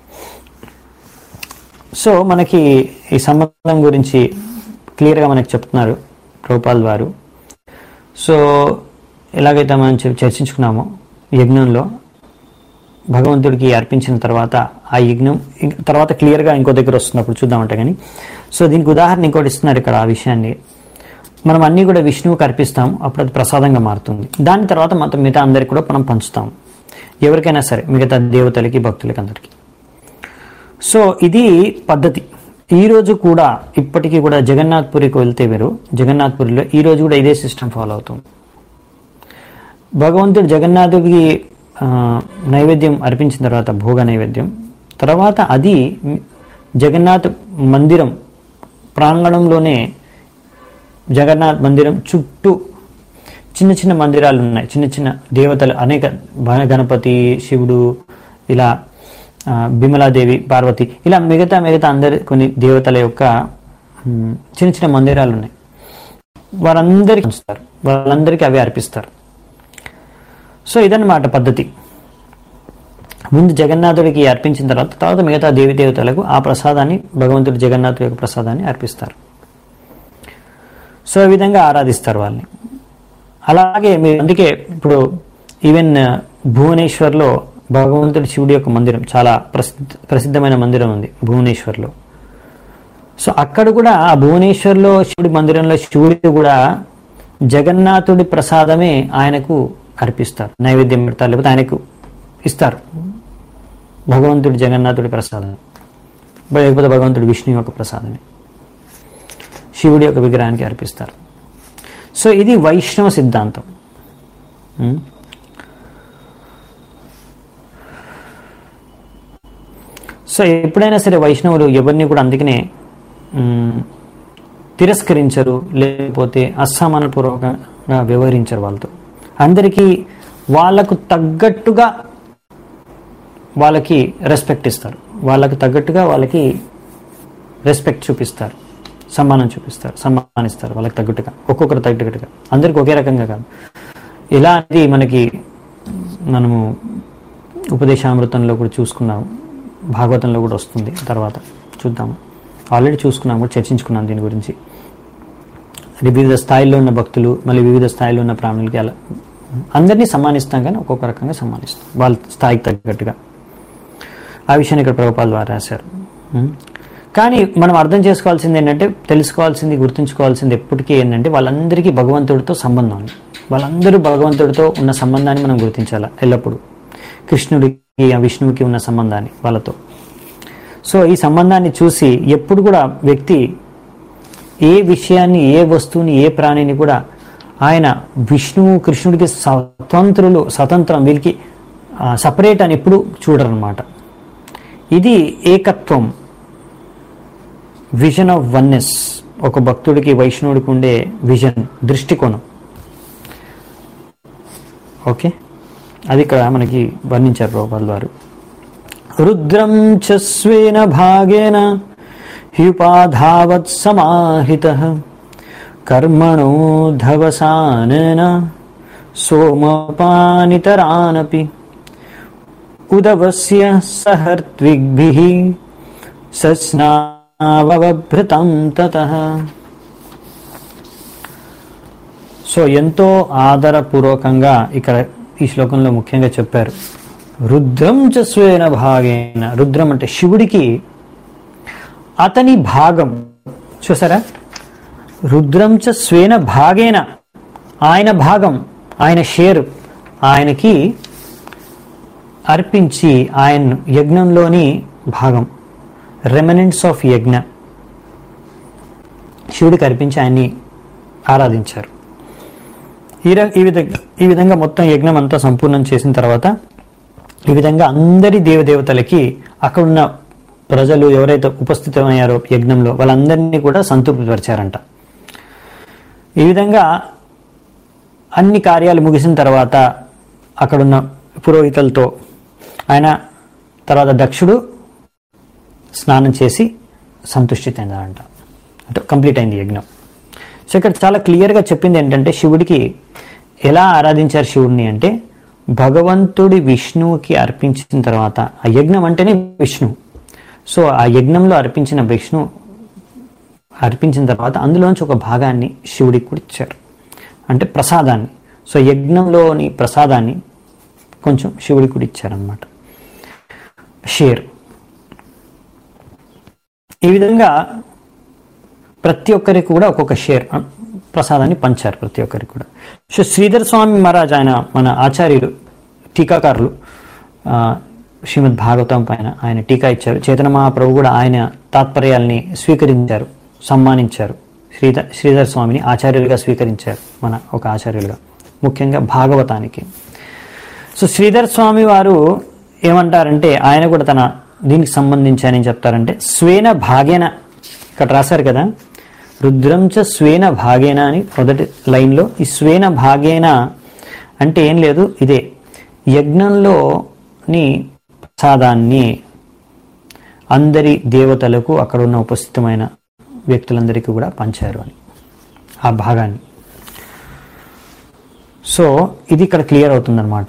సో మనకి ఈ సంబంధం గురించి క్లియర్గా మనకి చెప్తున్నారు రూపాల్ వారు సో ఎలాగైతే మనం చె- చర్చించుకున్నామో యజ్ఞంలో భగవంతుడికి అర్పించిన తర్వాత ఆ యజ్ఞం ఇంక- తర్వాత క్లియర్గా ఇంకో దగ్గర వస్తుంది అప్పుడు చూద్దామంటే కానీ సో దీనికి ఉదాహరణ ఇంకోటి ఇస్తున్నారు ఇక్కడ ఆ విషయాన్ని మనం అన్నీ కూడా విష్ణువుకి అర్పిస్తాం అప్పుడు అది ప్రసాదంగా మారుతుంది దాని తర్వాత మొత్తం మిగతా అందరికి కూడా మనం పంచుతాం ఎవరికైనా సరే మిగతా దేవతలకి భక్తులకి అందరికీ సో ఇది పద్ధతి ఈ రోజు కూడా ఇప్పటికీ కూడా జగన్నాథ్పురికి వెళ్తే మీరు జగన్నాథ్పురిలో ఈ రోజు కూడా ఇదే సిస్టమ్ ఫాలో అవుతుంది భగవంతుడు జగన్నాథుడికి ఆ, నైవేద్యం అర్పించిన తర్వాత భోగ నైవేద్యం తర్వాత అది జగన్నాథ్ మందిరం ప్రాంగణంలోనే జగన్నాథ్ మందిరం చుట్టూ చిన్న చిన్న మందిరాలు ఉన్నాయి చిన్న చిన్న దేవతలు అనేక బ- గణపతి శివుడు ఇలా ఆ, బిమలాదేవి పార్వతి ఇలా మిగతా మిగతా అందరి కొన్ని దేవతల యొక్క ఉమ్, చిన్న చిన్న మందిరాలు ఉన్నాయి వారందరికీ ఉంచుతారు వాళ్ళందరికీ అవి అర్పిస్తారు సో ఇదన్నమాట పద్ధతి ముందు జగన్నాథుడికి అర్పించిన తర్వాత తర్వాత మిగతా దేవి దేవతలకు ఆ ప్రసాదాన్ని భగవంతుడు జగన్నాథుడి యొక్క ప్రసాదాన్ని అర్పిస్తారు సో ఈ విధంగా ఆరాధిస్తారు వాళ్ళని అలాగే మీరు అందుకే ఇప్పుడు ఈవెన్ భువనేశ్వర్లో భగవంతుడి శివుడి యొక్క మందిరం చాలా ప్రసిద్ధ ప్రసిద్ధమైన మందిరం ఉంది భువనేశ్వర్లో సో అక్కడ కూడా ఆ భువనేశ్వర్లో శివుడి మందిరంలో శివుడి కూడా జగన్నాథుడి ప్రసాదమే ఆయనకు అర్పిస్తారు నైవేద్యం పెడతారు లేకపోతే ఆయనకు ఇస్తారు భగవంతుడి జగన్నాథుడి ప్రసాదం లేకపోతే భగవంతుడి విష్ణు యొక్క ప్రసాదమే శివుడి యొక్క విగ్రహానికి అర్పిస్తారు సో ఇది వైష్ణవ సిద్ధాంతం ఉం? సో ఎప్పుడైనా సరే వైష్ణవులు ఎవరిని కూడా అందుకనే ఉమ్, తిరస్కరించరు లేకపోతే అసమానపూర్వకంగా వ్యవహరించరు వాళ్ళతో అందరికీ వాళ్ళకు తగ్గట్టుగా వాళ్ళకి రెస్పెక్ట్ ఇస్తారు వాళ్ళకి తగ్గట్టుగా వాళ్ళకి రెస్పెక్ట్ చూపిస్తారు సమ్మానం చూపిస్తారు సమ్మానిస్తారు వాళ్ళకి తగ్గట్టుగా ఒక్కొక్కరు తగ్గట్టుగా అందరికి ఒకే రకంగా కాదు ఇలాంటి మనకి మనము ఉపదేశామృతంలో కూడా చూసుకున్నాము భాగవతంలో కూడా వస్తుంది తర్వాత చూద్దాము ఆల్రెడీ చూసుకున్నాము కూడా చర్చించుకున్నాం దీని గురించి వివిధ స్థాయిలో ఉన్న భక్తులు మళ్ళీ వివిధ స్థాయిలో ఉన్న ప్రాణులకి అలా అందరినీ సమ్మానిస్తాం కానీ ఒక్కొక్క రకంగా సమ్మానిస్తాం వాళ్ళ స్థాయికి తగ్గట్టుగా ఆ విషయాన్ని ఇక్కడ ప్రభుపాల ద్వారా రాశారు ఉం. కానీ మనం అర్థం చేసుకోవాల్సింది ఏంటంటే తెలుసుకోవాల్సింది గుర్తుంచుకోవాల్సింది ఎప్పటికీ ఏంటంటే వాళ్ళందరికీ భగవంతుడితో సంబంధం ఉంది వాళ్ళందరూ భగవంతుడితో ఉన్న సంబంధాన్ని మనం గుర్తించాలి ఎల్లప్పుడూ కృష్ణుడికి ఆ విష్ణువుకి ఉన్న సంబంధాన్ని వాళ్ళతో సో ఈ సంబంధాన్ని చూసి ఎప్పుడు కూడా వ్యక్తి ఏ విషయాన్ని ఏ వస్తువుని ఏ ప్రాణిని కూడా ఆయన విష్ణువు కృష్ణుడికి స్వతంత్రులు స్వతంత్రం వీరికి సపరేట్ అని ఎప్పుడు చూడరనమాట ఇది ఏకత్వం విజన్ ఆఫ్ వన్నెస్ ఒక భక్తుడికి వైష్ణవుడికి ఉండే విజన్ దృష్టికోణం ఓకే అది ఇక్కడ మనకి వర్ణించారు రూపాల వారు రుద్రం చ స్వేన భాగేన హ్యుపాధావత్ సమాహిత కర్మణో ధవసానన సోమపానితరానపి ఉదవస్య సహర్త్విగ్భిః సస్నావభృతం తతః సో ఎంతో ఆదరపూర్వకంగా ఇక్కడ ఈ శ్లోకంలో ముఖ్యంగా చెప్పారు రుద్రం చ స్వేన భాగేన రుద్రం అంటే శివుడికి అతని భాగం చూసారా రుద్రం చ స్వేన భాగేన ఆయన భాగం ఆయన షేర్ ఆయనకి అర్పించి ఆయన యజ్ఞంలోని భాగం రెమనెంట్స్ ఆఫ్ యజ్ఞ శివుడికి అర్పించి ఆయన్ని ఆరాధించారు ఈ ర- ఈ విధంగా ఈ విధంగా మొత్తం యజ్ఞం అంతా సంపూర్ణం చేసిన తర్వాత ఈ విధంగా అందరి దేవదేవతలకి అక్కడున్న ప్రజలు ఎవరైతే ఉపస్థితమయ్యారో యజ్ఞంలో వాళ్ళందరినీ కూడా సంతృప్తిపరిచారంట ఈ విధంగా అన్ని కార్యాలు ముగిసిన తర్వాత అక్కడున్న పురోహితులతో ఆయన తర్వాత దక్షుడు స్నానం చేసి సంతుష్టి చెందారంట అంటే కంప్లీట్ అయింది యజ్ఞం సో ఇక్కడ చాలా క్లియర్గా చెప్పింది ఏంటంటే శివుడికి ఎలా ఆరాధించారు శివుడిని అంటే భగవంతుడి విష్ణువుకి అర్పించిన తర్వాత ఆ యజ్ఞం అంటేనే విష్ణు సో ఆ యజ్ఞంలో అర్పించిన విష్ణు అర్పించిన తర్వాత అందులోంచి ఒక భాగాన్ని శివుడికి కూడా ఇచ్చారు అంటే ప్రసాదాన్ని సో యజ్ఞంలోని ప్రసాదాన్ని కొంచెం శివుడికి కూడా ఇచ్చారనమాట షేర్ ఈ విధంగా ప్రతి ఒక్కరికి కూడా ఒక్కొక్క షేర్ అ, ప్రసాదాన్ని పంచారు ప్రతి ఒక్కరికి కూడా సో శ్రీధర్ స్వామి మహారాజ్ ఆయన మన ఆచార్యులు టీకాకారులు ఆ, శ్రీమద్ భాగవతం పైన ఆయన టీకా ఇచ్చారు చేతన మహాప్రభు కూడా ఆయన తాత్పర్యాల్ని స్వీకరించారు సమ్మానించారు శ్రీధర్ శ్రీధర్ స్వామిని ఆచార్యులుగా స్వీకరించారు మన ఒక ఆచార్యులుగా ముఖ్యంగా భాగవతానికి సో శ్రీధర్ స్వామి వారు ఏమంటారంటే ఆయన కూడా తన దీనికి సంబంధించి ఆయన ఏం చెప్తారంటే స్వేన భాగేన ఇక్కడ రాశారు కదా రుద్రంచ స్వేన భాగేన అని మొదటి లైన్లో ఈ స్వేన భాగేన అంటే ఏం లేదు ఇదే యజ్ఞంలోని ప్రసాదాన్ని అందరి దేవతలకు అక్కడ ఉన్న ఉపస్థితమైన వ్యక్తులందరికీ కూడా పంచారు అని ఆ భాగాన్ని సో ఇది ఇక్కడ క్లియర్ అవుతుందన్నమాట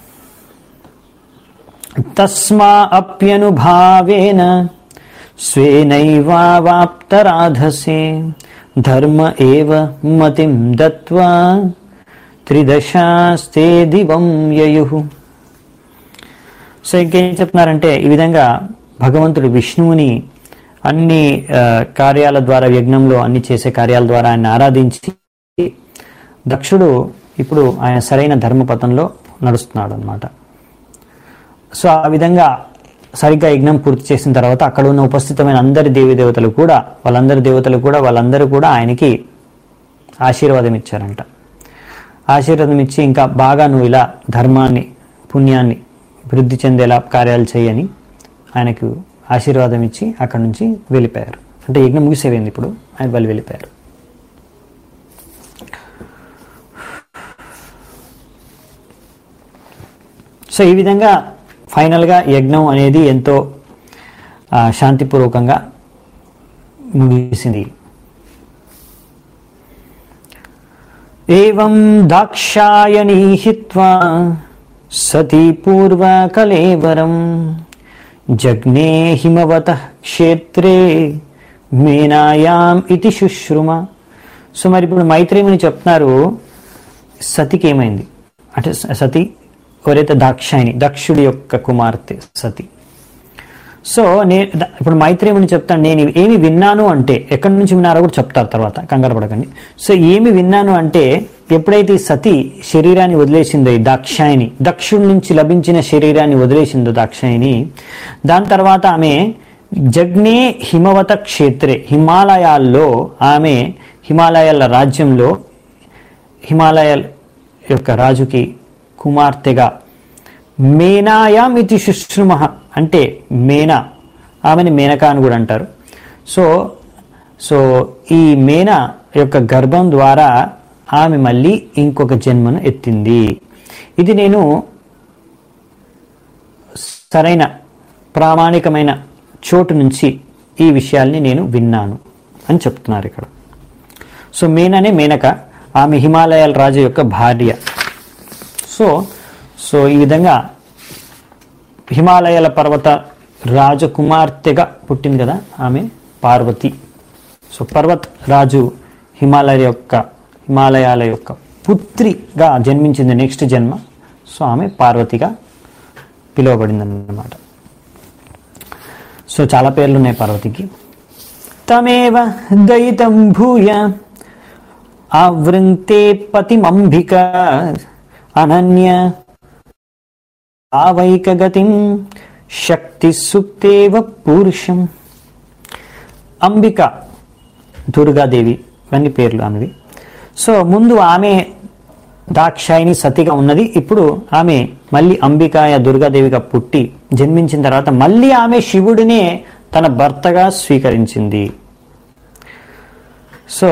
తస్మా అప్యనుభావేన స్వేనైవాప్తరాధసే ధర్మ ఏవ మతిం దత్వా త్రిదశాస్తే దివం యయు సో ఇంకేం చెప్తున్నారంటే ఈ విధంగా భగవంతుడు విష్ణువుని అన్ని ఆ, కార్యాల ద్వారా యజ్ఞంలో అన్ని చేసే కార్యాల ద్వారా ఆయన ఆరాధించి దక్షుడు ఇప్పుడు ఆయన సరైన ధర్మపథంలో నడుస్తున్నాడు అనమాట సో ఆ విధంగా సరిగ్గా యజ్ఞం పూర్తి చేసిన తర్వాత అక్కడ ఉన్న ఉపస్థితమైన అందరి దేవి దేవతలు కూడా వాళ్ళందరి దేవతలు కూడా వాళ్ళందరూ కూడా ఆయనకి ఆశీర్వాదం ఇచ్చారంట ఆశీర్వాదం ఇచ్చి ఇంకా బాగా నువ్వు ఇలా ధర్మాన్ని పుణ్యాన్ని వృద్ధి చెందేలా కార్యాలు చేయని ఆయనకు ఆశీర్వాదం ఇచ్చి అక్కడి నుంచి వెళ్ళిపోయారు అంటే యజ్ఞం ముగిసేపోయింది ఇప్పుడు ఆయన వాళ్ళు వెళ్ళిపోయారు సో ఈ విధంగా ఫైనల్గా యజ్ఞం అనేది ఎంతో ఆ, శాంతిపూర్వకంగా ముగిసింది ఏం దాక్షాయణీ హిత్వా సతీ పూర్వకలేవరం జగ్నే హిమవత క్షేత్రే మేనాయాం ఇది శుశ్రుమ సో మరి ఇప్పుడు మైత్రేయుని చెప్తున్నారు సతికి ఏమైంది అంటే స- సతి ఎవరైతే దాక్షాయిని దక్షుడి యొక్క కుమార్తె సతి సో నే ద- ఇప్పుడు మైత్రేయుని చెప్తాను నేను ఏమి విన్నాను అంటే ఎక్కడి నుంచి విన్నారో కూడా చెప్తారు తర్వాత కంగారు పడకండి సో ఏమి విన్నాను అంటే ఎప్పుడైతే ఈ సతి శరీరాన్ని వదిలేసిందో ఈ దాక్షాయిని దక్షుడి నుంచి లభించిన శరీరాన్ని వదిలేసిందో దాక్షాయిని దాని తర్వాత ఆమె జగ్నే హిమవత క్షేత్రే హిమాలయాల్లో ఆమె హిమాలయాల రాజ్యంలో హిమాలయాల యొక్క రాజుకి కుమార్తెగా మేనాయాం ఇది శుశ్రుమ అంటే మేనా ఆమెని మేనక అని కూడా అంటారు సో సో ఈ మేన యొక్క గర్భం ద్వారా ఆమె మళ్ళీ ఇంకొక జన్మను ఎత్తింది ఇది నేను సరైన ప్రామాణికమైన చోటు నుంచి ఈ విషయాల్ని నేను విన్నాను అని చెప్తున్నారు ఇక్కడ సో మేననే మేనక ఆమె హిమాలయాల రాజు యొక్క భార్య సో సో ఈ విధంగా హిమాలయాల పర్వత రాజకుమార్తెగా పుట్టింది కదా ఆమె పార్వతి సో పర్వత్ రాజు హిమాలయ యొక్క హిమాలయాల యొక్క పుత్రిగా జన్మించింది నెక్స్ట్ జన్మ సో ఆమె పార్వతిగా పిలువబడింది అన్నమాట సో చాలా పేర్లు ఉన్నాయి పార్వతికి తమేవ దయితం భూయ ఆవృంతే పతిమంబిక అనన్య ఆవైకగతిం శక్తి సుప్తేవ పురుషం అంబిక దుర్గాదేవి ఇవన్నీ పేర్లు ఆమెవి సో ముందు ఆమె దాక్షాయిని సతిగా ఉన్నది ఇప్పుడు ఆమె మళ్ళీ అంబికాయ దుర్గాదేవిగా పుట్టి జన్మించిన తర్వాత మళ్ళీ ఆమె శివుడినే తన భర్తగా స్వీకరించింది so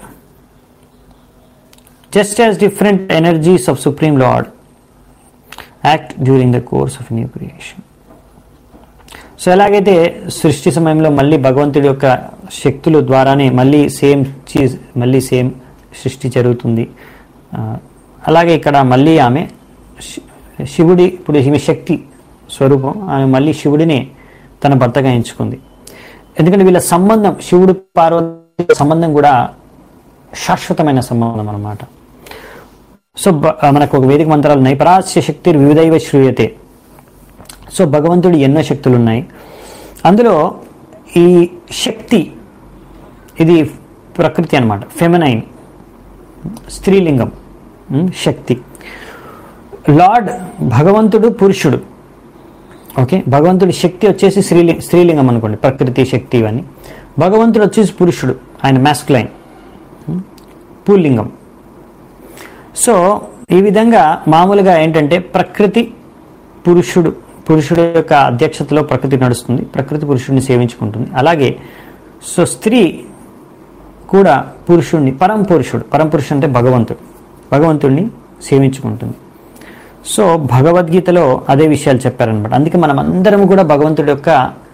just as different energies of Supreme Lord act during the course of new creation. So ఎలాగైతే సృష్టి సమయంలో మళ్ళీ భగవంతుడి యొక్క శక్తుల ద్వారానే మళ్ళీ సేమ్ చీజ్ మళ్ళీ సేమ్ సృష్టి జరుగుతుంది ఆ, అలాగే ఇక్కడ మళ్ళీ ఆమె శి- శివుడి ఇప్పుడు ఈమె శక్తి స్వరూపం ఆమె మళ్ళీ శివుడినే తన భర్తగా ఎంచుకుంది ఎందుకంటే వీళ్ళ సంబంధం శివుడు పార్వతి సంబంధం కూడా శాశ్వతమైన సంబంధం అన్నమాట సో బ- మనకు ఒక వేదిక మంత్రాలు ఉన్నాయి పరాస్య శక్తి వివిధైవ శ్రూయతే సో భగవంతుడు ఎన్నో శక్తులు ఉన్నాయి అందులో ఈ శక్తి ఇది ప్రకృతి అన్నమాట ఫెమినైన్ స్త్రీలింగం ఉమ్, శక్తి లార్డ్ భగవంతుడు పురుషుడు ఓకే భగవంతుడి శక్తి వచ్చేసి స్త్రీలి స్త్రీలింగం అనుకోండి ప్రకృతి శక్తి ఇవన్నీ భగవంతుడు వచ్చేసి పురుషుడు ఆయన మ్యాస్క్లైన్ పుల్లింగం సో ఈ విధంగా మామూలుగా ఏంటంటే ప్రకృతి పురుషుడు పురుషుడు యొక్క అధ్యక్షతలో ప్రకృతి నడుస్తుంది ప్రకృతి పురుషుడిని సేవించుకుంటుంది అలాగే సో స్త్రీ కూడా పురుషుడిని పరం పురుషుడు పరం పురుషుడు అంటే భగవంతుడు భగవంతుడిని సేవించుకుంటుంది సో భగవద్గీతలో అదే విషయాలు చెప్పారనమాట అందుకే మనం అందరం కూడా భగవంతుడి యొక్క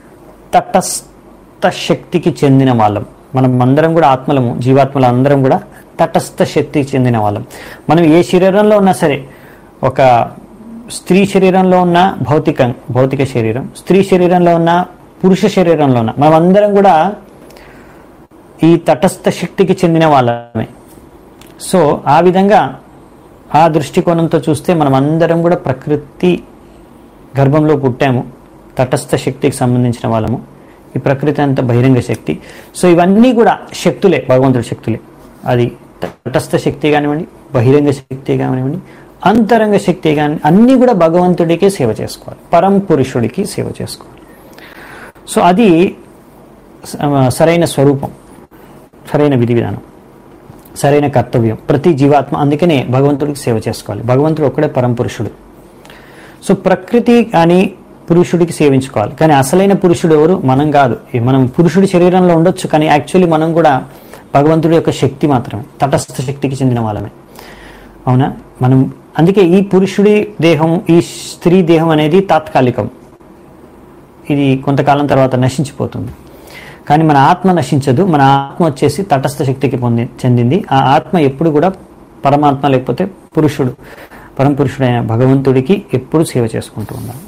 తటస్థ శక్తికి చెందిన వాళ్ళం మనం అందరం కూడా ఆత్మలము జీవాత్మలు అందరం కూడా తటస్థ శక్తికి చెందిన వాళ్ళం మనం ఏ శరీరంలో ఉన్నా సరే ఒక స్త్రీ శరీరంలో ఉన్న భౌతిక భౌతిక శరీరం స్త్రీ శరీరంలో ఉన్న పురుష శరీరంలో ఉన్న మనం అందరం కూడా ఈ తటస్థ శక్తికి చెందిన వాళ్ళమే సో ఆ విధంగా ఆ దృష్టికోణంతో చూస్తే మనం అందరం కూడా ప్రకృతి గర్భంలో పుట్టాము తటస్థ శక్తికి సంబంధించిన వాళ్ళము ఈ ప్రకృతి అంత బహిరంగ శక్తి సో ఇవన్నీ కూడా శక్తులే భగవంతుడి శక్తులే అది తటస్థ శక్తి కానివ్వండి బహిరంగ శక్తి కానివ్వండి అంతరంగ శక్తి కాని అన్నీ కూడా భగవంతుడికే సేవ చేసుకోవాలి పరం పురుషుడికి సేవ చేసుకోవాలి సో అది స- సరైన స్వరూపం సరైన విధి విధానం సరైన కర్తవ్యం ప్రతి జీవాత్మ అందుకనే భగవంతుడికి సేవ చేసుకోవాలి భగవంతుడు ఒక్కడే పరం పురుషుడు సో ప్రకృతి కానీ పురుషుడికి సేవించుకోవాలి కానీ అసలైన పురుషుడు ఎవరు మనం కాదు ఈ మనం పురుషుడి శరీరంలో ఉండొచ్చు కానీ యాక్చువల్లీ మనం కూడా భగవంతుడి యొక్క శక్తి మాత్రమే తటస్థ శక్తికి చెందిన వాళ్ళమే అవునా మనం అందుకే ఈ పురుషుడి దేహం ఈ స్త్రీ దేహం అనేది తాత్కాలికం ఇది కొంతకాలం తర్వాత నశించిపోతుంది కానీ మన ఆత్మ నశించదు మన ఆత్మ వచ్చేసి తటస్థ శక్తికి పొంది చెందింది ఆ ఆత్మ ఎప్పుడు కూడా పరమాత్మ లేకపోతే పురుషుడు పరమపురుషుడైన భగవంతుడికి ఎప్పుడు సేవ చేసుకుంటూ ఉండాలి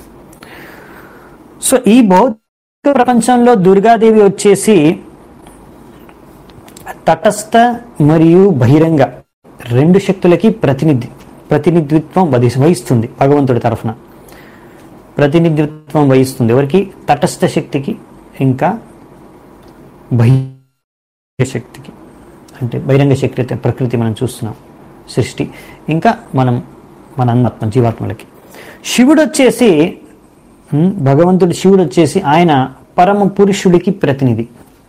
సో ఈ భౌతిక ప్రపంచంలో దుర్గాదేవి వచ్చేసి తటస్థ మరియు బహిరంగ రెండు శక్తులకి ప్రతినిధి ప్రతినిధిత్వం వధి- వహిస్తుంది భగవంతుడి తరఫున ప్రతినిధిత్వం వహిస్తుంది ఎవరికి తటస్థ శక్తికి ఇంకా బహిరంగ శక్తికి అంటే బహిరంగ శక్తి అయితే ప్రకృతి మనం చూస్తున్నాం సృష్టి ఇంకా మనం మన ఆత్మ జీవాత్మలకి శివుడు వచ్చేసి ఉమ్, భగవంతుడు శివుడు వచ్చేసి ఆయన పరమ పురుషుడికి ప్రతినిధి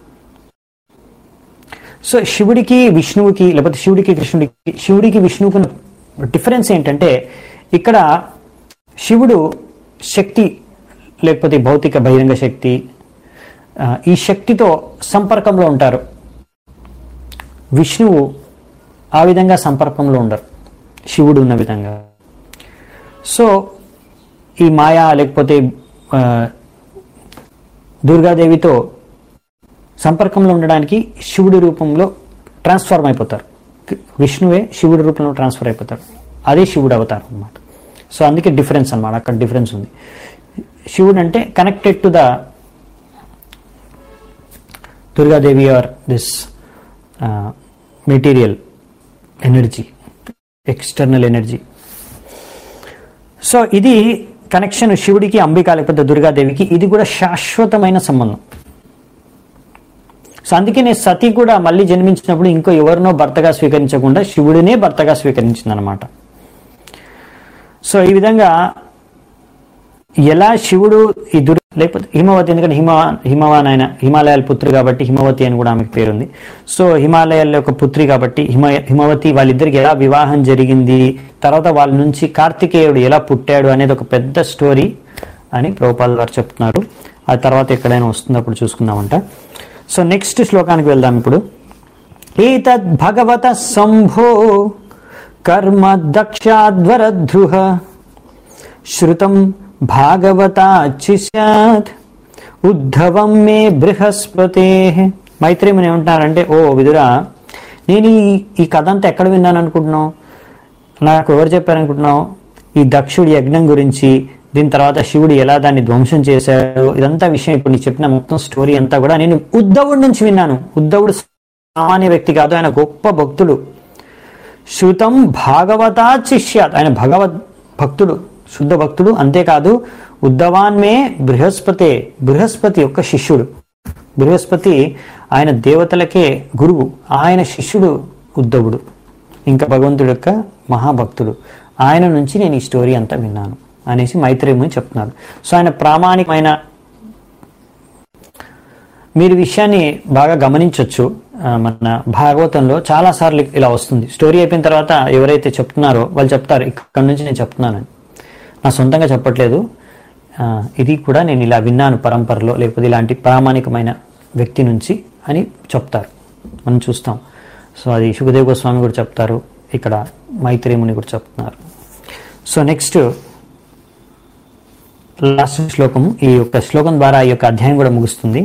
సో శివుడికి విష్ణువుకి లేకపోతే శివుడికి కృష్ణుడికి శివుడికి విష్ణువుకి ఉన్న డిఫరెన్స్ ఏంటంటే ఇక్కడ శివుడు శక్తి లేకపోతే భౌతిక బహిరంగ శక్తి ఆ, ఈ శక్తితో సంపర్కంలో ఉంటారు విష్ణువు ఆ విధంగా సంపర్కంలో ఉండరు శివుడు ఉన్న విధంగా సో ఈ మాయా లేకపోతే ఆ, దుర్గాదేవితో సంపర్కంలో ఉండడానికి శివుడి రూపంలో ట్రాన్స్ఫార్మ్ అయిపోతారు విష్ణువే శివుడి రూపంలో ట్రాన్స్ఫర్ అయిపోతారు అదే శివుడు అవతారం అన్నమాట సో అందుకే డిఫరెన్స్ అన్నమాట అక్కడ డిఫరెన్స్ ఉంది శివుడు అంటే connected to the Durgadevi or this material energy external energy so ఇది కనెక్షన్ శివుడికి అంబిక లేకపోతే దుర్గాదేవికి ఇది కూడా శాశ్వతమైన సంబంధం సో అందుకే నేను సతీ కూడా మళ్ళీ జన్మించినప్పుడు ఇంకో ఎవరినో భర్తగా స్వీకరించకుండా శివుడినే భర్తగా స్వీకరించిందనమాట సో ఈ విధంగా ఎలా శివుడు ఈ దుర్ లేకపోతే హిమవతి ఎందుకంటే హిమ హిమవాన్ ఆయన హిమాలయాల పుత్రి కాబట్టి హిమవతి అని కూడా ఆమెకు పేరుంది సో హిమాలయాల యొక్క పుత్రి కాబట్టి హిమ హిమవతి వాళ్ళిద్దరికి ఎలా వివాహం జరిగింది తర్వాత వాళ్ళ నుంచి కార్తికేయుడు ఎలా పుట్టాడు అనేది ఒక పెద్ద స్టోరీ అని ప్రభుపాల్ గారు చెప్తున్నారు ఆ తర్వాత ఎక్కడైనా వస్తుంది అప్పుడు చూసుకుందామంట సో నెక్స్ట్ శ్లోకానికి వెళ్దాం ఇప్పుడు ఏతద్ భగవత సంభో కర్మ దక్షాధ్వరద్రుహ శృతం భాగవతాచి స్యాత్ ఉద్ధవం మే బృహస్పతే మైత్రేముని ఏమంటారంటే ఓ విదురా నేను ఈ ఈ కథ అంతా ఎక్కడ విన్నాను అనుకుంటున్నావు నాకు ఎవరు చెప్పారనుకుంటున్నావు ఈ దక్షుడి యజ్ఞం గురించి దీని తర్వాత శివుడు ఎలా దాన్ని ధ్వంసం చేశాడు ఇదంతా విషయం ఇప్పుడు నీకు చెప్పిన మొత్తం స్టోరీ అంతా కూడా నేను ఉద్ధవుడి నుంచి విన్నాను ఉద్ధవుడు సామాన్య వ్యక్తి కాదు ఆయన గొప్ప భక్తుడు శృతం భాగవతా శిష్యాత్ ఆయన భగవద్ భక్తుడు శుద్ధ భక్తుడు అంతేకాదు ఉద్ధవాన్మే బృహస్పతే బృహస్పతి యొక్క శిష్యుడు బృహస్పతి ఆయన దేవతలకే గురువు ఆయన శిష్యుడు ఉద్ధవుడు ఇంకా భగవంతుడు యొక్క మహాభక్తుడు ఆయన నుంచి నేను ఈ స్టోరీ అంతా విన్నాను అనేసి మైత్రేయుని చెప్తున్నాడు సో ఆయన ప్రామాణికమైన మీరు విషయాన్ని బాగా గమనించవచ్చు మన భాగవతంలో చాలా సార్లు ఇలా వస్తుంది స్టోరీ అయిపోయిన తర్వాత ఎవరైతే చెప్తున్నారో వాళ్ళు చెప్తారు ఇక్కడ నుంచి నేను చెప్తున్నానని నా సొంతంగా చెప్పట్లేదు ఆ, ఇది కూడా నేను ఇలా విన్నాను పరంపరలో లేకపోతే ఇలాంటి ప్రామాణికమైన వ్యక్తి నుంచి అని చెప్తారు మనం చూస్తాం సో అది సుఖదేవ్ గోస్వామి కూడా చెప్తారు ఇక్కడ మైత్రేముని కూడా చెప్తున్నారు సో నెక్స్ట్ లాస్ట్ శ్లోకం ఈ యొక్క శ్లోకం ద్వారా ఈ యొక్క అధ్యాయం కూడా ముగుస్తుంది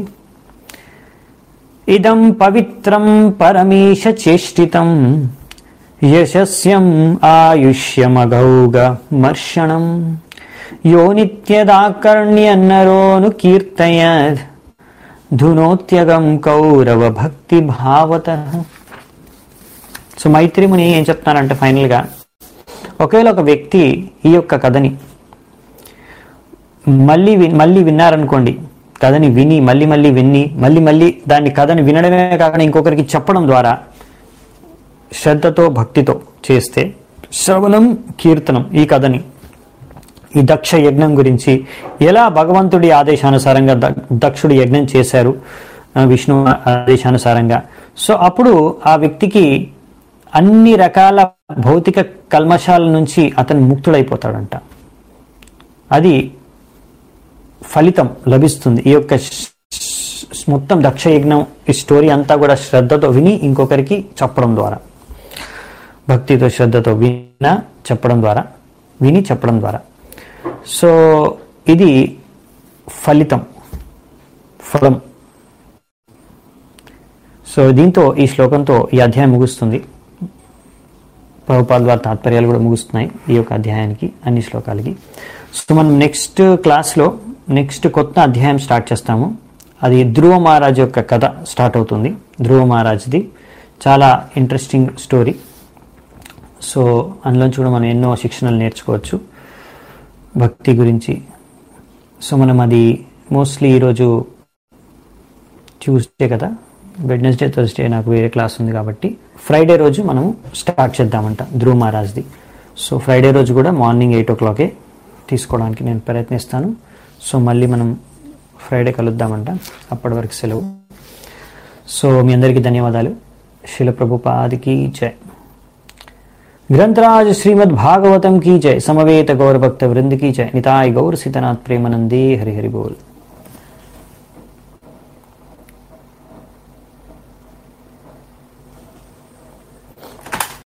ఇదం పవిత్రం పరమేశ చేష్టితం యశస్యం ఆయుష్యమగౌగ మర్షణం యో నిత్యదాకర్ణ్యన్నరోను కీర్తయద్ ధునోత్యగం కౌరవ భక్తి భావత సో మైత్రిముని ఏం చెప్తున్నారంటే ఫైనల్గా ఒకవేళ ఒక వ్యక్తి ఈ యొక్క కథని మళ్ళీ వి- మళ్ళీ విన్నారనుకోండి కథని విని మళ్ళీ మళ్ళీ విని మళ్ళీ మళ్ళీ దాన్ని కథని వినడమే కాకుండా ఇంకొకరికి చెప్పడం ద్వారా శ్రద్ధతో భక్తితో చేస్తే శ్రవణం కీర్తనం ఈ కథని ఈ దక్ష యజ్ఞం గురించి ఎలా భగవంతుడి ఆదేశానుసారంగా ద- దక్షుడు యజ్ఞం చేశారు ఆ, విష్ణు ఆదేశానుసారంగా సో అప్పుడు ఆ వ్యక్తికి అన్ని రకాల భౌతిక కల్మషాల నుంచి అతను ముక్తుడైపోతాడంట అది ఫలితం లభిస్తుంది ఈ యొక్క శ్- శ్- మొత్తం దక్ష యజ్ఞం ఈ స్టోరీ అంతా కూడా శ్రద్ధతో విని ఇంకొకరికి చెప్పడం ద్వారా భక్తితో శ్రద్ధతో విన చెప్పడం ద్వారా విని చెప్పడం ద్వారా సో ఇది ఫలితం ఫలం సో దీంతో ఈ శ్లోకంతో ఈ అధ్యాయం ముగుస్తుంది ప్రభుపాల ద్వారా తాత్పర్యాలు కూడా ముగుస్తున్నాయి ఈ యొక్క అధ్యాయానికి అన్ని శ్లోకాలకి సో మనం నెక్స్ట్ క్లాస్లో నెక్స్ట్ కొత్త అధ్యాయం స్టార్ట్ చేస్తాము అది ధ్రువ మహారాజ్ యొక్క కథ స్టార్ట్ అవుతుంది ధ్రువ మహారాజ్ది చాలా ఇంట్రెస్టింగ్ స్టోరీ సో అందులోంచి కూడా మనం ఎన్నో శిక్షణలు నేర్చుకోవచ్చు భక్తి గురించి సో మనం అది మోస్ట్లీ ఈరోజు ట్యూస్డే కదా వెడ్నెస్డే థర్స్డే నాకు వేరే క్లాస్ ఉంది కాబట్టి ఫ్రైడే రోజు మనం స్టార్ట్ చేద్దామంట ధ్రువ మహారాజ్ది సో ఫ్రైడే రోజు కూడా మార్నింగ్ ఎయిట్ ఓ క్లాకే తీసుకోవడానికి నేను ప్రయత్నిస్తాను సో మళ్ళీ మనం ఫ్రైడే కలుద్దామంట అప్పటి వరకు సెలవు సో మీ అందరికీ ధన్యవాదాలు శిల ప్రభుపాదికి జై ग्रंथराज श्रीमद् भागवतम की जय समवेत गौर भक्त वृंद की जय निताय गौर सीतनाथ प्रेमानंदे हरि हरि बोल